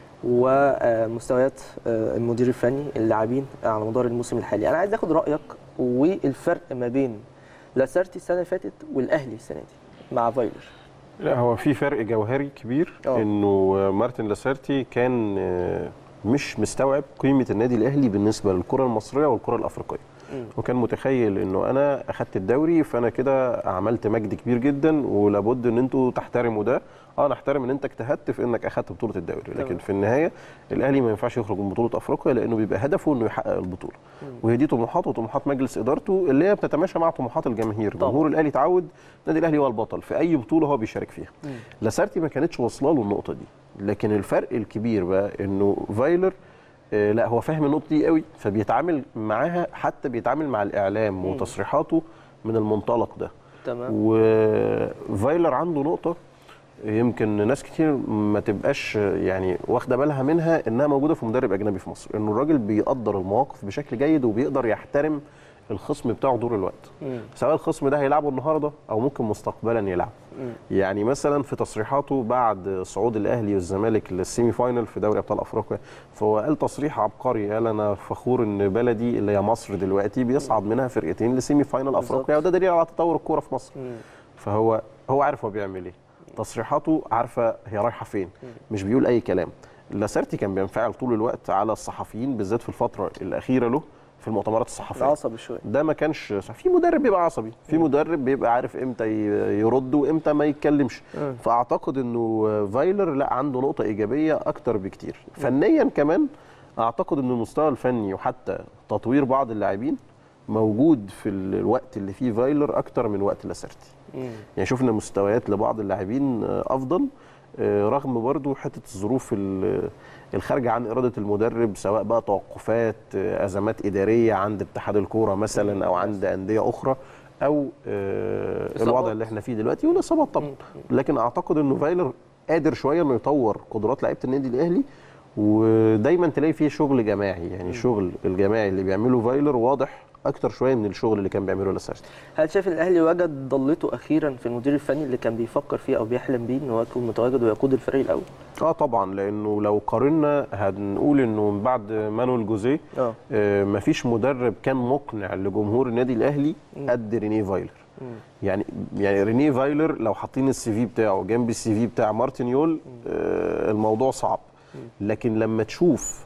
ومستويات المدير الفني اللاعبين على مدار الموسم الحالي انا عايز اخد رايك والفرق ما بين لاسارتي السنه اللي فاتت والاهلي السنه دي مع فايلر لا هو في فرق جوهري كبير أه. انه مارتن لاسارتي كان آه، مش مستوعب قيمه النادي الاهلي بالنسبه للكره المصريه والكره الافريقيه مم. وكان متخيل انه انا اخدت الدوري فانا كده عملت مجد كبير جدا ولابد ان انتوا تحترموا ده اه نحترم ان انت اجتهدت في انك اخدت بطوله الدوري لكن تمام. في النهايه الاهلي ما ينفعش يخرج من بطوله افريقيا لانه بيبقى هدفه انه يحقق البطوله وهي دي طموحاته وطموحات مجلس ادارته اللي هي بتتماشى مع طموحات الجماهير طبعا. جمهور الاهلي اتعود النادي الاهلي هو البطل في اي بطوله هو بيشارك فيها لاسارتي ما كانتش واصله له النقطه دي لكن الفرق الكبير بقى انه فايلر آه، لا هو فاهم النقطه دي قوي فبيتعامل معاها حتى بيتعامل مع الاعلام وتصريحاته من المنطلق ده تمام وفايلر عنده نقطه يمكن ناس كتير ما تبقاش يعني واخده بالها منها انها موجوده في مدرب اجنبي في مصر انه الراجل بيقدر المواقف بشكل جيد وبيقدر يحترم الخصم بتاعه طول الوقت مم. سواء الخصم ده هيلعبه النهارده او ممكن مستقبلا يلعب مم. يعني مثلا في تصريحاته بعد صعود الاهلي والزمالك للسيمي فاينل في دوري ابطال افريقيا فهو قال تصريح عبقري قال انا فخور ان بلدي اللي هي مصر دلوقتي بيصعد منها فرقتين لسيمي فاينل افريقيا وده دليل على تطور الكوره في مصر مم. فهو هو عارف هو بيعمل ايه تصريحاته عارفه هي رايحه فين مش بيقول اي كلام لاسارتي كان بينفعل طول الوقت على الصحفيين بالذات في الفتره الاخيره له في المؤتمرات الصحفيه عصبي شويه ده ما كانش صح. في مدرب بيبقى عصبي في مدرب بيبقى عارف امتى ي- يرد وامتى ما يتكلمش مم. فاعتقد انه فايلر لا عنده نقطه ايجابيه اكتر بكتير فنيا كمان اعتقد ان المستوى الفني وحتى تطوير بعض اللاعبين موجود في الوقت اللي فيه فايلر اكتر من وقت لاسارتي مم. يعني شفنا مستويات لبعض اللاعبين آه، افضل آه، رغم برضو حته الظروف ال- الخارجه عن اراده المدرب سواء بقى توقفات آه، ازمات اداريه عند اتحاد الكوره مثلا او عند انديه اخرى او آه، إصابات. الوضع اللي احنا فيه دلوقتي والاصابات طبعا لكن اعتقد انه فايلر قادر شويه انه يطور قدرات لعيبه النادي الاهلي ودايما تلاقي فيه شغل جماعي يعني الشغل الجماعي اللي بيعمله فايلر واضح اكتر شويه من الشغل اللي كان بيعمله لاسارتي هل شايف ان الاهلي وجد ضلته اخيرا في المدير الفني اللي كان بيفكر فيه او بيحلم بيه ان هو يكون متواجد ويقود الفريق الاول؟ اه طبعا لانه لو قارنا هنقول انه من بعد مانويل جوزيه اه آه مفيش مدرب كان مقنع لجمهور النادي الاهلي قد رينيه فايلر يعني يعني رينيه فايلر لو حاطين السي في بتاعه جنب السي في بتاع مارتن يول آه الموضوع صعب لكن لما تشوف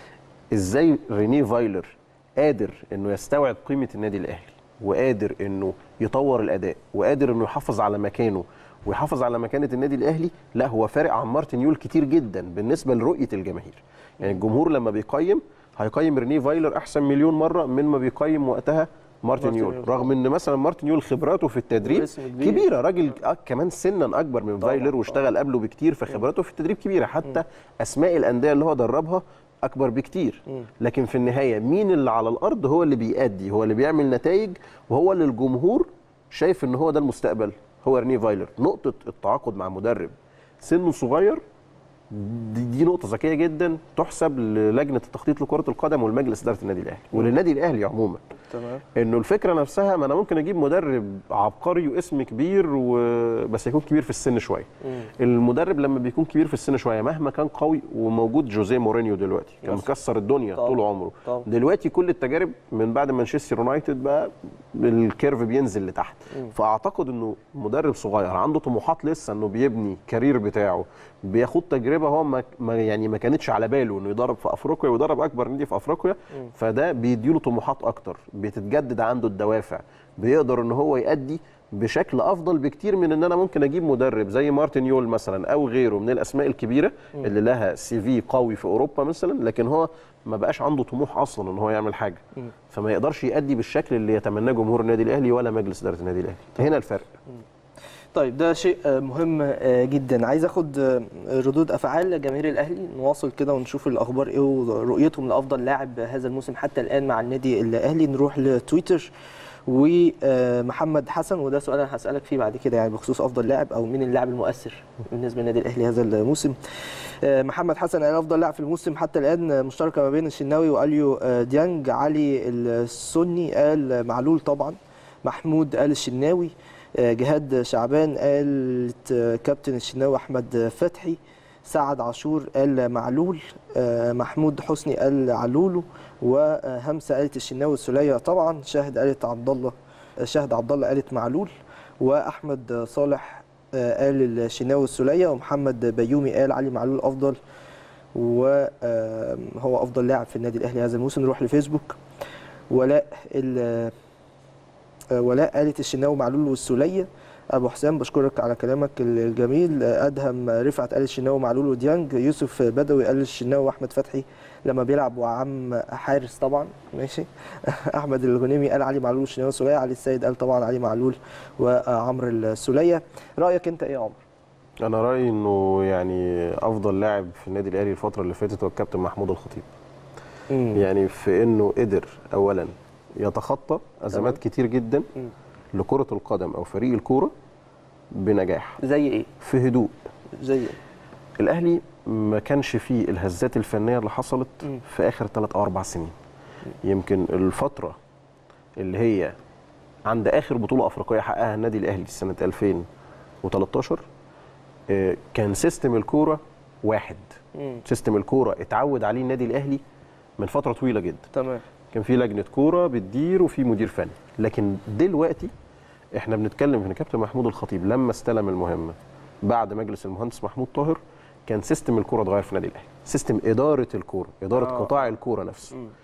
ازاي رينيه فايلر قادر انه يستوعب قيمه النادي الاهلي وقادر انه يطور الاداء وقادر انه يحافظ على مكانه ويحافظ على مكانه النادي الاهلي لا هو فارق عن مارتن يول كتير جدا بالنسبه لرؤيه الجماهير يعني الجمهور لما بيقيم هيقيم رينيه فايلر احسن مليون مره من ما بيقيم وقتها مارتن مارتن يول يول. رغم ان مثلا مارتن يول خبراته في التدريب واسم كبير. كبيره راجل آه كمان سنا اكبر من طبعاً، فايلر واشتغل قبله بكتير فخبراته في التدريب كبيره حتى اسماء الانديه اللي هو دربها اكبر بكتير لكن في النهايه مين اللي على الارض هو اللي بيأدي هو اللي بيعمل نتائج وهو اللي الجمهور شايف ان هو ده المستقبل هو ريني فايلر نقطه التعاقد مع مدرب سنه صغير دي, دي نقطة ذكية جدا تحسب للجنة التخطيط لكرة القدم والمجلس إدارة النادي الأهلي وللنادي الأهلي عموما تمام انه الفكره نفسها ما انا ممكن اجيب مدرب عبقري واسم كبير و... بس يكون كبير في السن شويه المدرب لما بيكون كبير في السن شويه مهما كان قوي وموجود جوزيه مورينيو دلوقتي كان يس. مكسر الدنيا طبعا. طول عمره طبعا. دلوقتي كل التجارب من بعد مانشستر يونايتد بقى الكيرف بينزل لتحت فاعتقد انه مدرب صغير عنده طموحات لسه انه بيبني كارير بتاعه بياخد تجربه هو ما ما- يعني ما كانتش على باله انه يدرب في افريقيا ويدرب اكبر نادي في افريقيا فده بيديله طموحات اكتر بتتجدد عنده الدوافع بيقدر ان هو يأدي بشكل افضل بكتير من ان انا ممكن اجيب مدرب زي مارتن يول مثلا او غيره من الاسماء الكبيره اللي لها سي في قوي في اوروبا مثلا لكن هو ما بقاش عنده طموح اصلا ان هو يعمل حاجه فما يقدرش يأدي بالشكل اللي يتمناه جمهور النادي الاهلي ولا مجلس اداره النادي الاهلي هنا الفرق طيب ده شيء آه، مهم آه، جدا عايز اخد آه، ردود افعال جماهير الاهلي نواصل كده ونشوف الاخبار ايه ورؤيتهم لافضل لاعب هذا الموسم حتى الان مع النادي الاهلي نروح لتويتر ومحمد حسن وده سؤال انا هسالك فيه بعد كده يعني بخصوص افضل لاعب او مين اللاعب المؤثر بالنسبه للنادي الاهلي هذا الموسم آه، محمد حسن قال افضل لاعب في الموسم حتى الان مشتركه ما بين الشناوي واليو آه، ديانج علي السني قال معلول طبعا محمود قال الشناوي آه، جهاد شعبان قالت آه، كابتن الشناوي احمد فتحي سعد عاشور قال معلول آه، محمود حسني قال علولو وهمسه قالت الشناوي السوليه طبعا شاهد قالت عبد الله شاهد عبد الله قالت معلول واحمد صالح آه، قال الشناوي السوليه ومحمد بيومي قال علي معلول افضل وهو افضل لاعب في النادي الاهلي هذا الموسم نروح لفيسبوك ولاء ال- آه، ولاء قالت الشناوي معلول والسوليه ابو حسام بشكرك على كلامك الجميل آه، ادهم رفعت قال الشناوي معلول وديانج يوسف بدوي قال الشناوي واحمد فتحي لما بيلعب وعم حارس طبعا ماشي احمد الغنيمي قال علي معلول والشناوي السوليه علي السيد قال طبعا علي معلول وعمرو السوليه رايك انت ايه يا عمر انا رايي انه يعني افضل لاعب في النادي الاهلي الفتره اللي فاتت هو الكابتن محمود الخطيب يعني في انه قدر اولا يتخطى ازمات كتير جدا مم. لكره القدم او فريق الكوره بنجاح زي ايه في هدوء زي ايه الاهلي ما كانش فيه الهزات الفنيه اللي حصلت مم. في اخر ثلاث او اربع سنين يمكن الفتره اللي هي عند اخر بطوله افريقيه حققها النادي الاهلي سنه 2013 آه، كان سيستم الكوره واحد مم. سيستم الكوره اتعود عليه النادي الاهلي من فتره طويله جدا تمام كان في لجنه كوره بتدير وفي مدير فني لكن دلوقتي احنا بنتكلم ان كابتن محمود الخطيب لما استلم المهمه بعد مجلس المهندس محمود طاهر كان سيستم الكوره اتغير في النادي الاهلي سيستم اداره الكوره اداره آه. قطاع الكوره نفسه مم.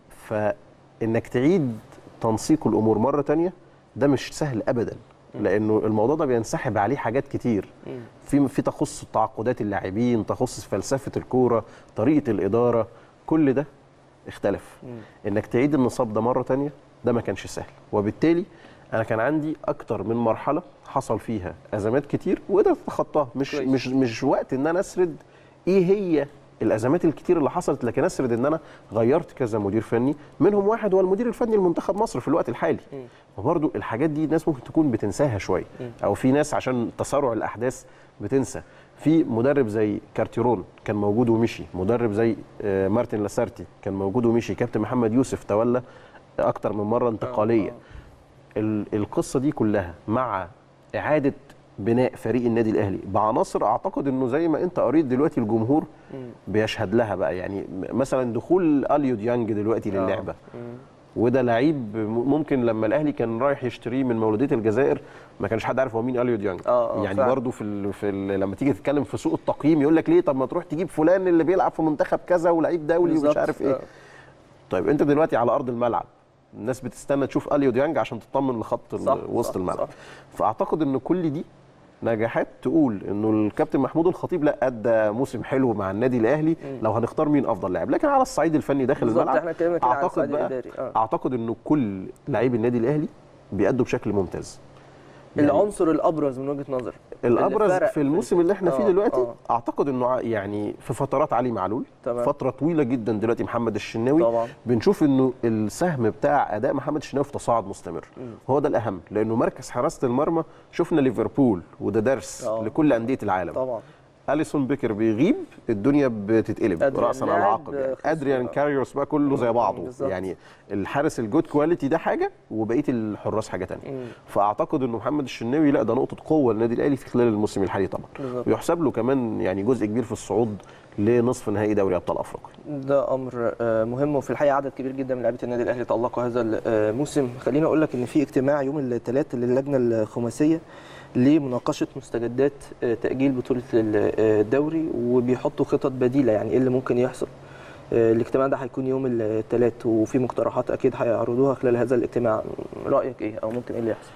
فانك تعيد تنسيق الامور مره تانية ده مش سهل ابدا لانه الموضوع ده بينسحب عليه حاجات كتير مم. في في تخص تعاقدات اللاعبين تخص فلسفه الكوره طريقه الاداره كل ده اختلف مم. انك تعيد النصاب ده مره تانية ده ما كانش سهل وبالتالي انا كان عندي اكتر من مرحله حصل فيها ازمات كتير وقدرت اتخطاها مش كويس. مش مش وقت ان انا اسرد ايه هي الازمات الكتير اللي حصلت لكن اسرد ان انا غيرت كذا مدير فني منهم واحد هو المدير الفني لمنتخب مصر في الوقت الحالي مم. وبرضو الحاجات دي الناس ممكن تكون بتنساها شويه مم. او في ناس عشان تسارع الاحداث بتنسى في مدرب زي كارتيرون كان موجود ومشي مدرب زي آه، مارتن لاسارتي كان موجود ومشي كابتن محمد يوسف تولى اكتر من مره انتقاليه آه. ال- القصه دي كلها مع اعاده بناء فريق النادي الاهلي بعناصر اعتقد انه زي ما انت قريت دلوقتي الجمهور مم. بيشهد لها بقى يعني م- مثلا دخول اليو ديانج دلوقتي آه. للعبه مم. وده لعيب م- ممكن لما الاهلي كان رايح يشتريه من مولوديه الجزائر ما كانش حد عارف هو مين اليو ديانج آه، آه، يعني فعلا. برضو في ال في ال لما تيجي تتكلم في سوق التقييم يقول لك ليه طب ما تروح تجيب فلان اللي بيلعب في منتخب كذا ولعيب دولي ومش بالظبط. عارف ايه آه. طيب انت دلوقتي على ارض الملعب الناس بتستنى تشوف اليو ديانج عشان تطمن لخط ال- صح، وسط صح، الملعب صح. فاعتقد ان كل دي نجاحات تقول انه الكابتن محمود الخطيب لا ادى موسم حلو مع النادي الاهلي لو هنختار مين افضل لاعب لكن على الصعيد الفني داخل بالظبط، الملعب احنا اتكلمنا كده عن اعتقد الصعيد بقى الإداري، آه. اعتقد انه كل لعيب النادي الاهلي بيأدوا بشكل ممتاز يعني العنصر الابرز من وجهه نظرك الابرز فرق في الموسم اللي احنا فيه آه، دلوقتي آه. اعتقد انه ع- يعني في فترات علي معلول تمام. فتره طويله جدا دلوقتي محمد الشناوي طبعا. بنشوف انه السهم بتاع اداء محمد الشناوي في تصاعد مستمر هو ده الاهم لانه مركز حراسه المرمى شفنا ليفربول وده درس آه. لكل انديه العالم طبعا اليسون بيكر بيغيب الدنيا بتتقلب أدريان راسا على لاعب عقب يعني. خسر. ادريان كاريوس بقى كله زي بعضه بالظبط. يعني الحارس الجود كواليتي ده حاجه وبقيه الحراس حاجه تانية مم. فاعتقد انه محمد الشناوي لا ده نقطه قوه للنادي الاهلي في خلال الموسم الحالي طبعا بالظبط. ويحسب له كمان يعني جزء كبير في الصعود لنصف نهائي دوري ابطال افريقيا ده امر آه، مهم وفي الحقيقه عدد كبير جدا من لعيبه النادي الاهلي تالقوا هذا الموسم خليني اقول لك ان في اجتماع يوم الثلاث للجنه الخماسيه لمناقشه مستجدات آه، تاجيل بطوله الدوري وبيحطوا خطط بديله يعني ايه اللي ممكن يحصل آه، الاجتماع ده هيكون يوم الثلاث وفي مقترحات اكيد هيعرضوها خلال هذا الاجتماع رايك ايه او ممكن ايه اللي يحصل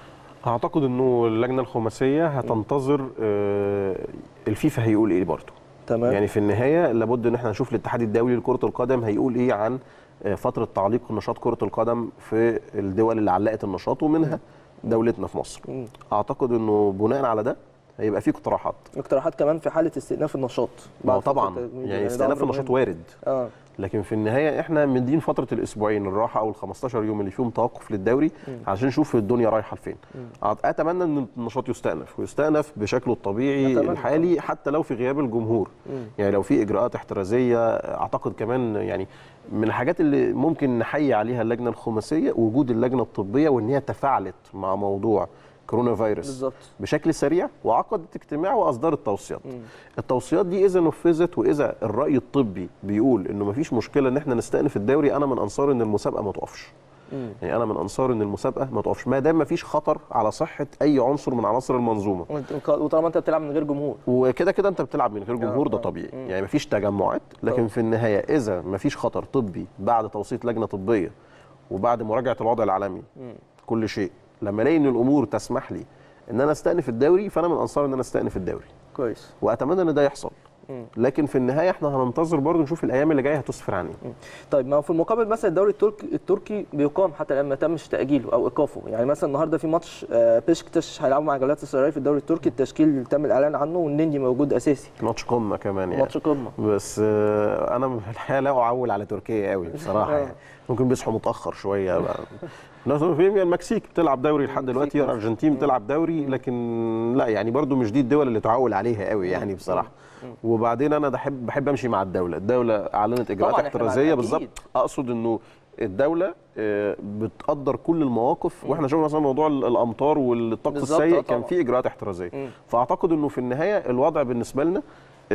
اعتقد انه اللجنه الخماسيه هتنتظر آه، الفيفا هيقول ايه برضه تمام يعني في النهايه لابد ان احنا نشوف الاتحاد الدولي لكره القدم هيقول ايه عن آه، فتره تعليق نشاط كره القدم في الدول اللي علقت النشاط ومنها دولتنا في مصر مم. اعتقد انه بناء على ده هيبقى في اقتراحات اقتراحات كمان في حاله استئناف النشاط ما هو بعد فترة طبعا التجميد. يعني ده استئناف أمر النشاط مهم. وارد اه لكن في النهايه احنا مدين فتره الاسبوعين الراحه او ال 15 يوم اللي فيهم توقف للدوري عشان نشوف الدنيا رايحه لفين أعت- اتمنى ان النشاط يستأنف ويستأنف بشكله الطبيعي نتمنى الحالي حتى لو في غياب الجمهور يعني لو في اجراءات احترازيه اعتقد كمان يعني من الحاجات اللي ممكن نحيي عليها اللجنه الخماسيه وجود اللجنه الطبيه وان هي تفاعلت مع موضوع كورونا فيروس بالظبط بشكل سريع وعقدت اجتماع واصدرت توصيات. التوصيات دي اذا نفذت واذا الراي الطبي بيقول انه مفيش مشكله ان احنا نستأنف الدوري انا من انصار ان المسابقه ما تقفش. مم. يعني انا من انصار ان المسابقه ما تقفش ما دام مفيش خطر على صحه اي عنصر من عناصر المنظومه. وأنت- وطالما انت بتلعب من غير جمهور وكده كده انت بتلعب من غير جمهور ده آه. طبيعي مم. يعني مفيش تجمعات لكن طبعا. في النهايه اذا مفيش خطر طبي بعد توسيط لجنه طبيه وبعد مراجعه الوضع العالمي مم. كل شيء لما الاقي ان الامور تسمح لي ان انا استأنف الدوري فانا من انصار ان انا استأنف الدوري كويس واتمنى ان ده يحصل مم. لكن في النهايه احنا هننتظر برضه نشوف الايام اللي جايه هتسفر عن ايه طيب ما هو في المقابل مثلا الدوري التركي التركي بيقام حتى لما تمش تاجيله او ايقافه يعني مثلا النهارده في ماتش آه، بيشكتش هيلعبوا مع جلات السراي في الدوري التركي التشكيل تم الاعلان عنه والنني موجود اساسي ماتش قمه كمان يعني ماتش قمه بس آه، انا الحقيقه لا اعول على تركيا قوي بصراحه آه. يعني ممكن بيصحوا متاخر شويه بقى الناس في المكسيك بتلعب دوري لحد دلوقتي المكسيك الارجنتين بتلعب دوري لكن لا يعني برضو مش دي الدول اللي تعول عليها قوي يعني بصراحه وبعدين انا بحب بحب امشي مع الدوله الدوله اعلنت اجراءات طبعاً إحنا مع- احترازيه أكيد. بالظبط اقصد انه الدوله آه، بتقدر كل المواقف واحنا شفنا مثلا موضوع ال- الامطار والطقس بالظبط، آه السيء كان طبعاً. في اجراءات احترازيه مم. فاعتقد انه في النهايه الوضع بالنسبه لنا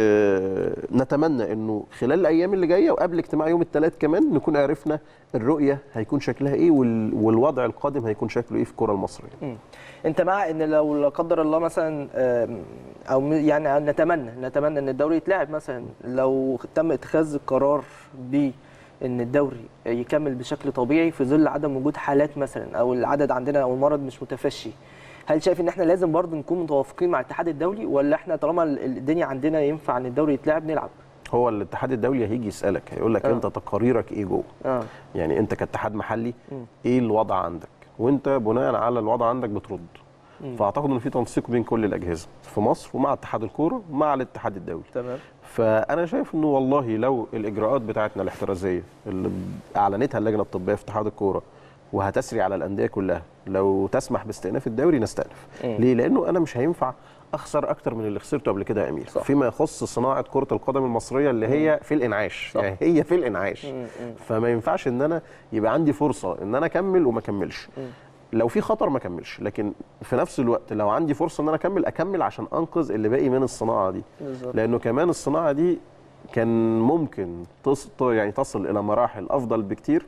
آه، نتمنى انه خلال الايام اللي جايه وقبل اجتماع يوم الثلاث كمان نكون عرفنا الرؤيه هيكون شكلها ايه وال- والوضع القادم هيكون شكله ايه في الكره المصريه مم. انت مع ان لو لا قدر الله مثلا آم، او م- يعني نتمنى نتمنى ان الدوري يتلعب مثلا لو تم اتخاذ القرار ب ان الدوري يكمل بشكل طبيعي في ظل عدم وجود حالات مثلا او العدد عندنا او المرض مش متفشي هل شايف ان احنا لازم برضو نكون متوافقين مع الاتحاد الدولي ولا احنا طالما ال- الدنيا عندنا ينفع ان الدوري يتلعب نلعب هو الاتحاد الدولي هيجي يسالك هيقول لك آه. انت تقاريرك ايه جوه اه يعني انت كاتحاد محلي مم. ايه الوضع عندك وانت بناء على الوضع عندك بترد مم. فاعتقد ان في تنسيق بين كل الاجهزه في مصر ومع اتحاد الكوره ومع الاتحاد الدولي تمام فانا شايف انه والله لو الاجراءات بتاعتنا الاحترازيه اللي اعلنتها اللجنه الطبيه في اتحاد الكوره وهتسري على الانديه كلها لو تسمح باستئناف الدوري نستأنف مم. ليه لانه انا مش هينفع اخسر اكتر من اللي خسرته قبل كده يا امير صح. فيما يخص صناعه كره القدم المصريه اللي هي في الانعاش صح. يعني هي في الانعاش مم. مم. فما ينفعش ان انا يبقى عندي فرصه ان انا اكمل وما اكملش مم. لو في خطر ما اكملش لكن في نفس الوقت لو عندي فرصه ان انا اكمل اكمل عشان انقذ اللي باقي من الصناعه دي بالظبط لانه كمان الصناعه دي كان ممكن تص... يعني تصل الى مراحل افضل بكتير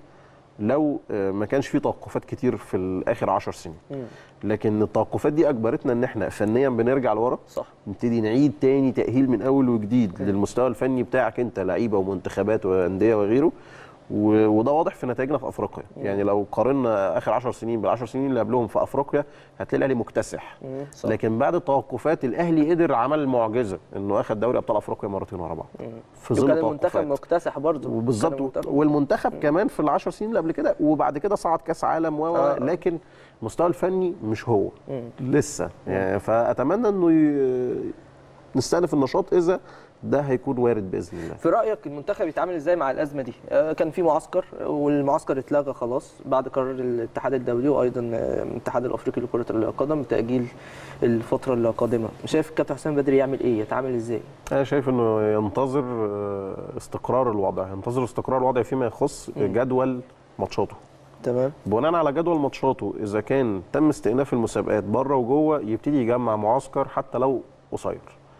لو آه، ما كانش في توقفات كتير في الاخر عشر سنين مم. لكن التوقفات دي اجبرتنا ان احنا فنيا بنرجع لورا صح نبتدي نعيد تاني تأهيل من أول وجديد للمستوى الفني بتاعك أنت لعيبة ومنتخبات وأندية وغيره و- وده واضح في نتائجنا في افريقيا يعني لو قارنا اخر 10 سنين بال10 سنين اللي قبلهم في افريقيا هتلاقي الاهلي مكتسح مم. صح. لكن بعد التوقفات الاهلي قدر عمل المعجزه انه اخذ دوري ابطال افريقيا مرتين ورا بعض في ظل وكان المنتخب توقفات مكتسح برضه وبالظبط والمنتخب كمان في العشر سنين اللي قبل كده وبعد كده صعد كاس عالم و آه. لكن المستوى الفني مش هو مم. لسه يعني فاتمنى انه ي- نستأنف النشاط اذا ده هيكون وارد باذن الله في رايك المنتخب يتعامل ازاي مع الازمه دي آه، كان في معسكر والمعسكر اتلغى خلاص بعد قرار الاتحاد الدولي وايضا آه، الاتحاد الافريقي لكره القدم بتاجيل الفتره القادمه شايف الكابتن حسام بدري يعمل ايه يتعامل ازاي انا شايف انه ينتظر آه، استقرار الوضع ينتظر استقرار الوضع فيما يخص جدول ماتشاته تمام بناء على جدول ماتشاته اذا كان تم استئناف المسابقات بره وجوه يبتدي يجمع معسكر حتى لو قصير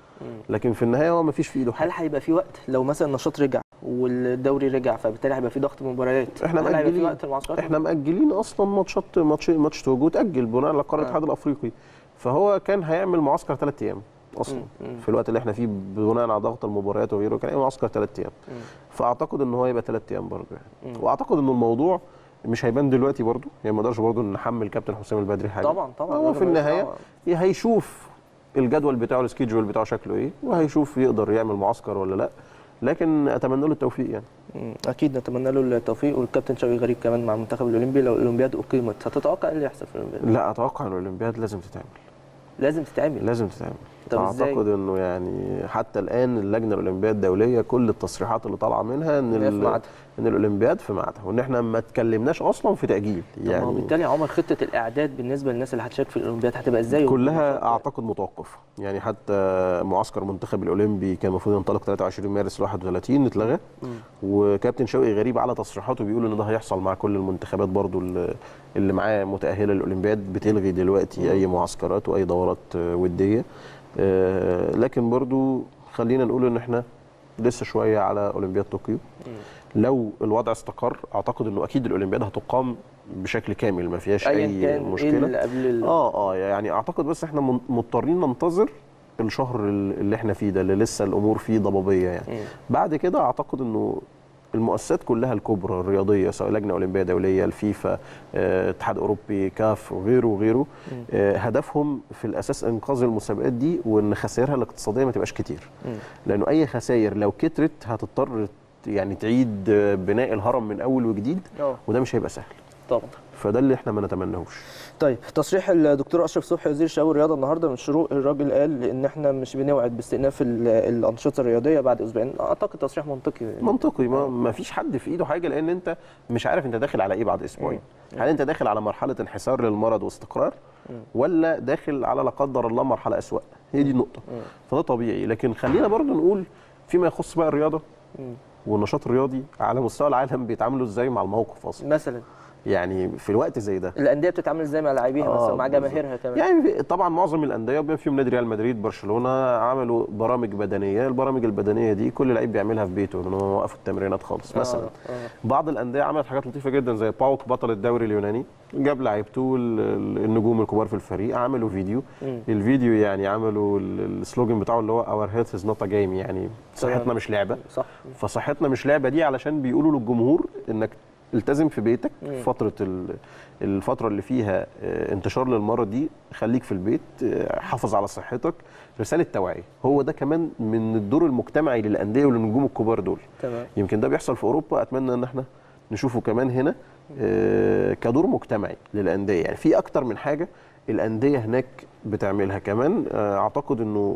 لكن في النهايه هو ما فيش في ايده هل حاجه هيبقى في وقت لو مثلا النشاط رجع والدوري رجع فبالتالي هيبقى في ضغط مباريات احنا هل هيبقى في مأجلين وقت المعسكرات احنا مأجلين اصلا ماتشات ماتش ماتش توجو اتأجل بناء على قرار آه. الاتحاد الافريقي فهو كان هيعمل معسكر ثلاث ايام اصلا مم. مم. في الوقت اللي احنا فيه بناء على ضغط المباريات وغيره كان هيعمل معسكر ثلاث ايام مم. فاعتقد ان هو يبقى ثلاث ايام برضه يعني مم. واعتقد ان الموضوع مش هيبان دلوقتي برضو يعني ما نقدرش برضو نحمل كابتن حسام البدري حاجه طبعا طبعا هو في الراجل النهايه طبعاً. هيشوف الجدول بتاعه السكيدجول بتاعه شكله ايه وهيشوف يقدر يعمل معسكر ولا لا لكن اتمنى له التوفيق يعني مم. اكيد نتمنى له التوفيق والكابتن شوقي غريب كمان مع المنتخب الاولمبي لو الاولمبياد اقيمت هتتوقع ايه اللي يحصل في الاولمبياد لا اتوقع ان الاولمبياد لازم تتعمل لازم تتعمل لازم تتعمل طب إزاي؟ اعتقد انه يعني حتى الان اللجنه الاولمبيه الدوليه كل التصريحات اللي طالعه منها ان إن هي في ال- ميعادها. ان الاولمبياد في ميعادها وان احنا ما اتكلمناش اصلا في تاجيل طب ما هو يعني بالتالي يا عمر خطه الاعداد بالنسبه للناس اللي هتشارك في الاولمبياد هتبقى ازاي كلها اعتقد متوقفه يعني حتى معسكر المنتخب الاولمبي كان المفروض ينطلق 23 مارس ل 31 اتلغى وكابتن شوقي غريب على تصريحاته بيقول ان ده هيحصل مع كل المنتخبات برضو اللي- اللي معاه متاهله للاولمبياد بتلغي دلوقتي اي معسكرات واي دورات آه، وديه آه، لكن برضو خلينا نقول ان احنا لسه شويه على اولمبياد طوكيو لو الوضع استقر اعتقد انه اكيد الاولمبياد هتقام بشكل كامل ما فيهاش ايا اي كان مشكله ايه اللي قبل ال... اه اه يعني اعتقد بس احنا من- مضطرين ننتظر الشهر ال- اللي احنا فيه ده اللي لسه الامور فيه ضبابيه يعني مم. بعد كده اعتقد انه المؤسسات كلها الكبرى الرياضيه سواء لجنه اولمبيه دوليه الفيفا آه، اتحاد اوروبي كاف وغيره وغيره آه، هدفهم في الاساس انقاذ المسابقات دي وان خسائرها الاقتصاديه ما تبقاش كتير مم. لانه اي خسائر لو كترت هتضطر يعني تعيد آه، بناء الهرم من اول وجديد اه وده مش هيبقى سهل طبعا فده اللي احنا ما نتمناهوش طيب تصريح الدكتور اشرف صبحي وزير الشباب والرياضه النهارده من الشروق الراجل قال ان احنا مش بنوعد باستئناف ال- الانشطه الرياضيه بعد اسبوعين اعتقد تصريح منطقي منطقي ما, ما فيش حد في ايده حاجه لان انت مش عارف انت داخل على ايه بعد اسبوعين هل انت داخل على مرحله انحسار للمرض واستقرار ولا داخل على لا قدر الله مرحله اسوا هي دي النقطه فده طبيعي لكن خلينا برضو نقول فيما يخص بقى الرياضه والنشاط الرياضي على مستوى العالم بيتعاملوا ازاي مع الموقف اصلا مثلا يعني في الوقت زي ده الانديه بتتعامل ازاي مع لاعبيها آه، مثلا مع بالظبط. جماهيرها كمان يعني في- طبعا معظم الانديه بما فيهم نادي ريال مدريد برشلونه عملوا برامج بدنيه البرامج البدنيه دي كل لعيب بيعملها في بيته ان هو وقفوا التمرينات خالص مثلا آه، آه. بعض الانديه عملت حاجات لطيفه جدا زي باوك بطل الدوري اليوناني جاب لعيبته ال- ال- النجوم الكبار في الفريق عملوا فيديو مم. الفيديو يعني عملوا ال- السلوجن بتاعه اللي هو اور هيلث از نوت ا جيم يعني صحتنا تمام. مش لعبه صح فصحتنا مش لعبه دي علشان بيقولوا للجمهور انك التزم في بيتك مم. فتره ال- الفتره اللي فيها آه، انتشار للمرض دي خليك في البيت آه، حافظ على صحتك رساله توعيه هو ده كمان من الدور المجتمعي للانديه وللنجوم الكبار دول تمام يمكن ده بيحصل في اوروبا اتمنى ان احنا نشوفه كمان هنا آه، كدور مجتمعي للانديه يعني في اكتر من حاجه الانديه هناك بتعملها كمان آه، اعتقد انه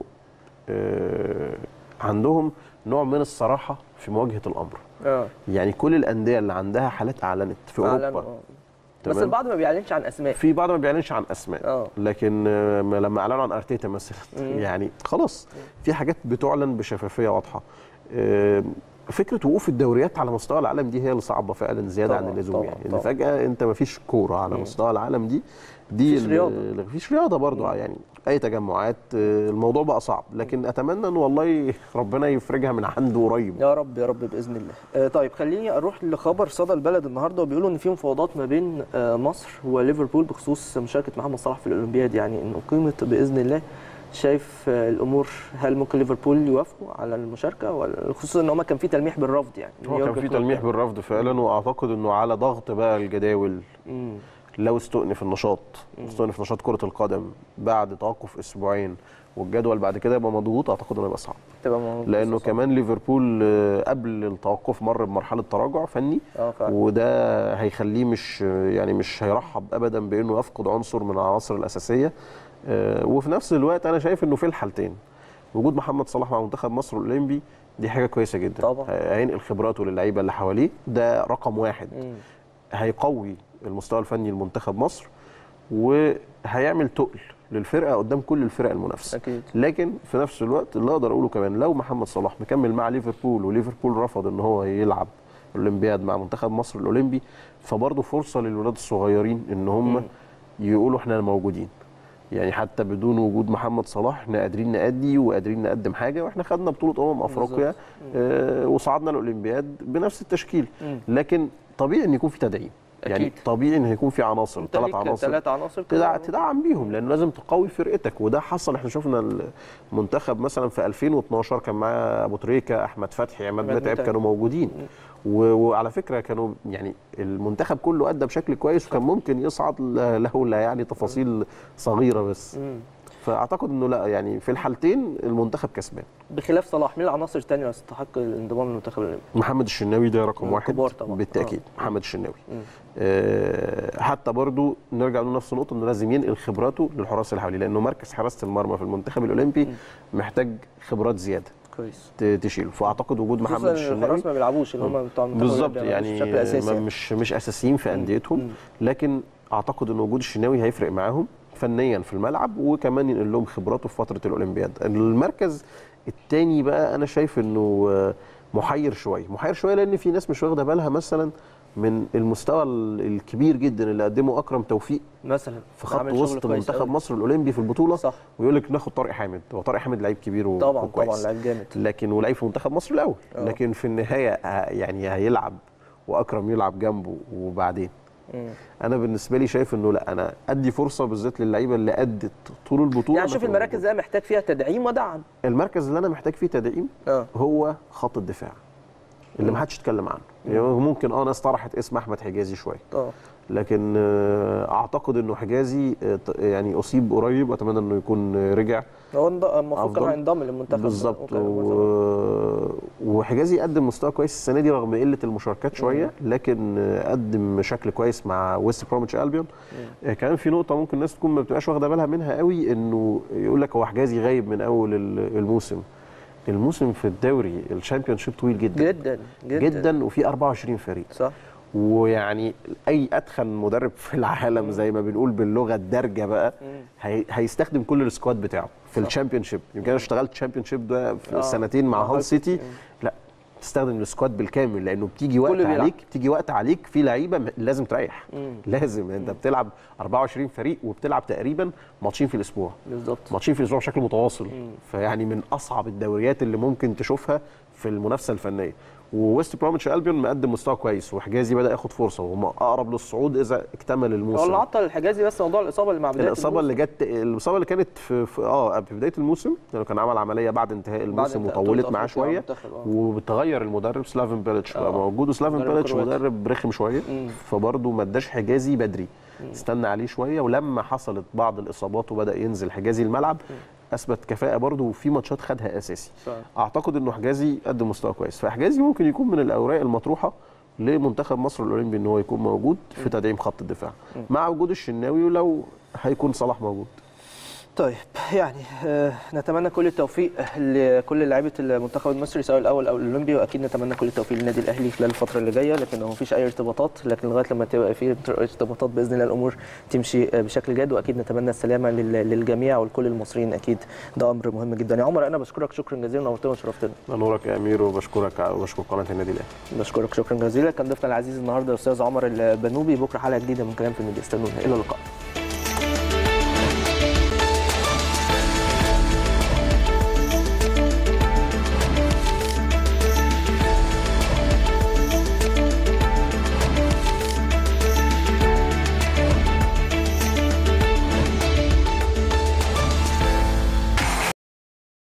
آه، عندهم نوع من الصراحه في مواجهه الامر اه يعني كل الانديه اللي عندها حالات اعلنت في فعلاً، اوروبا آه. بس تمام؟ البعض ما بيعلنش عن اسماء في بعض ما بيعلنش عن اسماء اه لكن آه، ما لما اعلنوا عن ارتيتا مثلا مم. يعني خلاص في حاجات بتعلن بشفافيه واضحه آه، فكره وقوف الدوريات على مستوى العالم دي هي اللي صعبه فعلا زياده طبعاً، عن اللزوم طبعاً، يعني ان طبعاً. فجاه انت ما فيش كوره على مستوى العالم دي دي مفيش ال- رياضة. ال- مفيش رياضه برضو يعني اي تجمعات آه، الموضوع بقى صعب لكن اتمنى ان والله ربنا يفرجها من عنده قريب يا رب يا رب باذن الله آه طيب خليني اروح لخبر صدى البلد النهارده وبيقولوا ان في مفاوضات ما بين آه مصر وليفربول بخصوص مشاركه محمد صلاح في الاولمبياد يعني ان اقيمت باذن الله شايف آه الامور هل ممكن ليفربول يوافقوا على المشاركه ولا خصوصا ان هم كان في تلميح بالرفض يعني هو كان في تلميح بالرفض فعلا واعتقد انه على ضغط بقى الجداول مم. لو استؤنف النشاط استؤنف نشاط كرة القدم بعد توقف اسبوعين والجدول بعد كده يبقى مضغوط اعتقد انه يبقى صعب تبقى موضوع لانه صعب. كمان ليفربول آه، قبل التوقف مر بمرحله تراجع فني اه فعلا وده هيخليه مش يعني مش هيرحب ابدا بانه يفقد عنصر من العناصر الاساسيه آه، وفي نفس الوقت انا شايف انه في الحالتين وجود محمد صلاح مع منتخب مصر الاولمبي دي حاجه كويسه جدا طبعا. هينقل خبراته للعيبه اللي حواليه ده رقم واحد مم. هيقوي المستوى الفني لمنتخب مصر وهيعمل تقل للفرقه قدام كل الفرق المنافسه اكيد لكن في نفس الوقت اللي اقدر اقوله كمان لو محمد صلاح مكمل مع ليفربول وليفربول رفض ان هو يلعب الاولمبياد مع منتخب مصر الاولمبي فبرضه فرصه للولاد الصغيرين ان هم مم. يقولوا احنا موجودين يعني حتى بدون وجود محمد صلاح احنا قادرين نأدي وقادرين نقدم حاجه واحنا خدنا بطوله امم افريقيا بالظبط. آه وصعدنا الاولمبياد بنفس التشكيل مم. لكن طبيعي ان يكون في تدعيم يعني أكيد. طبيعي ان هيكون في عناصر انت ثلاث ليك عناصر ثلاث عناصر تدع- تدعم بيهم لان لازم تقوي فرقتك وده حصل احنا شفنا المنتخب مثلا في 2012 كان معاه ابو تريكه احمد فتحي عماد عماد متعب متعب. كانوا موجودين و- وعلى فكره كانوا يعني المنتخب كله ادى بشكل كويس وكان ممكن يصعد ل- لولا يعني تفاصيل صغيره بس مم. فاعتقد انه لا يعني في الحالتين المنتخب كسبان بخلاف صلاح مين العناصر الثانيه اللي تستحق الانضمام للمنتخب الاولمبي؟ محمد الشناوي ده رقم مم، واحد كبار طبعاً. بالتاكيد محمد الشناوي مم. آه، حتى برضو نرجع نقول نفس النقطه انه لازم ينقل خبراته للحراس اللي حواليه لانه مركز حراسه المرمى في المنتخب الاولمبي محتاج خبرات زياده كويس ت- تشيله فاعتقد وجود محمد خصوصاً الشناوي الحراس ما بيلعبوش اللي هم بتوع المنتخب بالظبط الأولمبي ما بيلعبوش يعني بشكل اساسي ما- يعني. مش مش اساسيين في انديتهم لكن اعتقد ان وجود الشناوي هيفرق معاهم فنيا في الملعب وكمان ينقل لهم خبراته في فتره الاولمبياد المركز الثاني بقى انا شايف انه آه، محير شويه محير شويه لان في ناس مش واخده بالها مثلا من المستوى ال- الكبير جدا اللي قدمه اكرم توفيق مثلا في خط عامل شغل وسط كويس منتخب أوي. مصر الاولمبي في البطوله صح ويقول لك ناخد طارق حامد هو طارق حامد لعيب كبير و- طبعا وكويس طبعا لعيب جامد لكن ولعيب في منتخب مصر الاول آه. لكن في النهايه ه- يعني هيلعب واكرم يلعب جنبه وبعدين مم. انا بالنسبه لي شايف انه لا انا ادي فرصه بالذات للعيبه اللي ادت طول البطوله يعني شوف إنها المراكز تبقى اللي محتاج فيها تدعيم ودعم موجودة. المركز اللي انا محتاج فيه تدعيم اه هو خط الدفاع اللي ما حدش اتكلم عنه يعني ممكن اه ناس طرحت اسم احمد حجازي شويه اه لكن آه، اعتقد انه حجازي آه، ط- يعني اصيب قريب واتمنى انه يكون آه، رجع هو انض- المفروض كان أفضل. هينضم للمنتخب بالظبط وكان- و... وحجازي قدم مستوى كويس السنه دي رغم قله المشاركات شويه لكن قدم شكل كويس مع ويست بروميتش البيون كمان في نقطه ممكن الناس تكون ما بتبقاش واخده بالها منها قوي انه يقول لك هو حجازي غايب من اول ال- الموسم الموسم في الدوري الشامبيون شيب طويل جدا جدا جدا جدا وفي 24 فريق صح ويعني اي اتخن مدرب في العالم زي ما بنقول باللغه الدارجه بقى هي هيستخدم كل السكواد بتاعه في الشامبيون شيب يمكن انا اشتغلت شامبيون شيب ده في آه. سنتين مع مع هال هال سيتي سيتي. لا تستخدم السكواد بالكامل لانه بتيجي وقت بيلعب. عليك بتيجي وقت عليك في لعيبه م- لازم تريح مم. لازم انت بتلعب 24 فريق وبتلعب تقريبا ماتشين في الاسبوع بالظبط ماتشين في الاسبوع بشكل متواصل فيعني من اصعب الدوريات اللي ممكن تشوفها في المنافسه الفنيه وويست بروميتش البيون مقدم مستوى كويس وحجازي بدا ياخد فرصه وهم اقرب للصعود اذا اكتمل هو الموسم اللي عطل الحجازي بس موضوع الاصابه اللي مع بدايه الاصابه اللي جت الاصابه اللي كانت في, في اه في بدايه الموسم لانه كان عمل عمليه بعد انتهاء الموسم انتهاء وطولت بطولة معاه أفريقيا شويه المنتخب، آه. وبتغير المدرب سلافن بيلتش بقى آه. موجود وسلافن مدرب بيلتش كرواتي. مدرب رخم شويه مم. فبرضه ما اداش حجازي بدري استنى عليه شويه ولما حصلت بعض الاصابات وبدا ينزل حجازي الملعب اثبت كفاءه برضه وفي ماتشات خدها اساسي صح. اعتقد انه حجازي قدم مستوى كويس فحجازي ممكن يكون من الاوراق المطروحه لمنتخب مصر الاولمبي ان هو يكون موجود في تدعيم خط الدفاع مع وجود الشناوي ولو هيكون صلاح موجود طيب يعني آه، نتمنى كل التوفيق لكل لعيبه المنتخب المصري سواء الاول او الاولمبي واكيد نتمنى كل التوفيق للنادي الاهلي خلال الفتره اللي جايه لكن هو مفيش اي ارتباطات لكن لغايه لما تبقى في ارتباطات باذن الله الامور تمشي آه، بشكل جاد واكيد نتمنى السلامه لل- للجميع ولكل المصريين اكيد ده امر مهم جدا يا عمر انا بشكرك شكرا جزيلا نورتنا وشرفتنا نورك يا امير وبشكرك وبشكر قناه النادي الاهلي بشكرك شكرا جزيلا كان ضيفنا العزيز النهارده الاستاذ عمر البنوبي بكره حلقه جديده من كلام في النادي استنونا الى اللقاء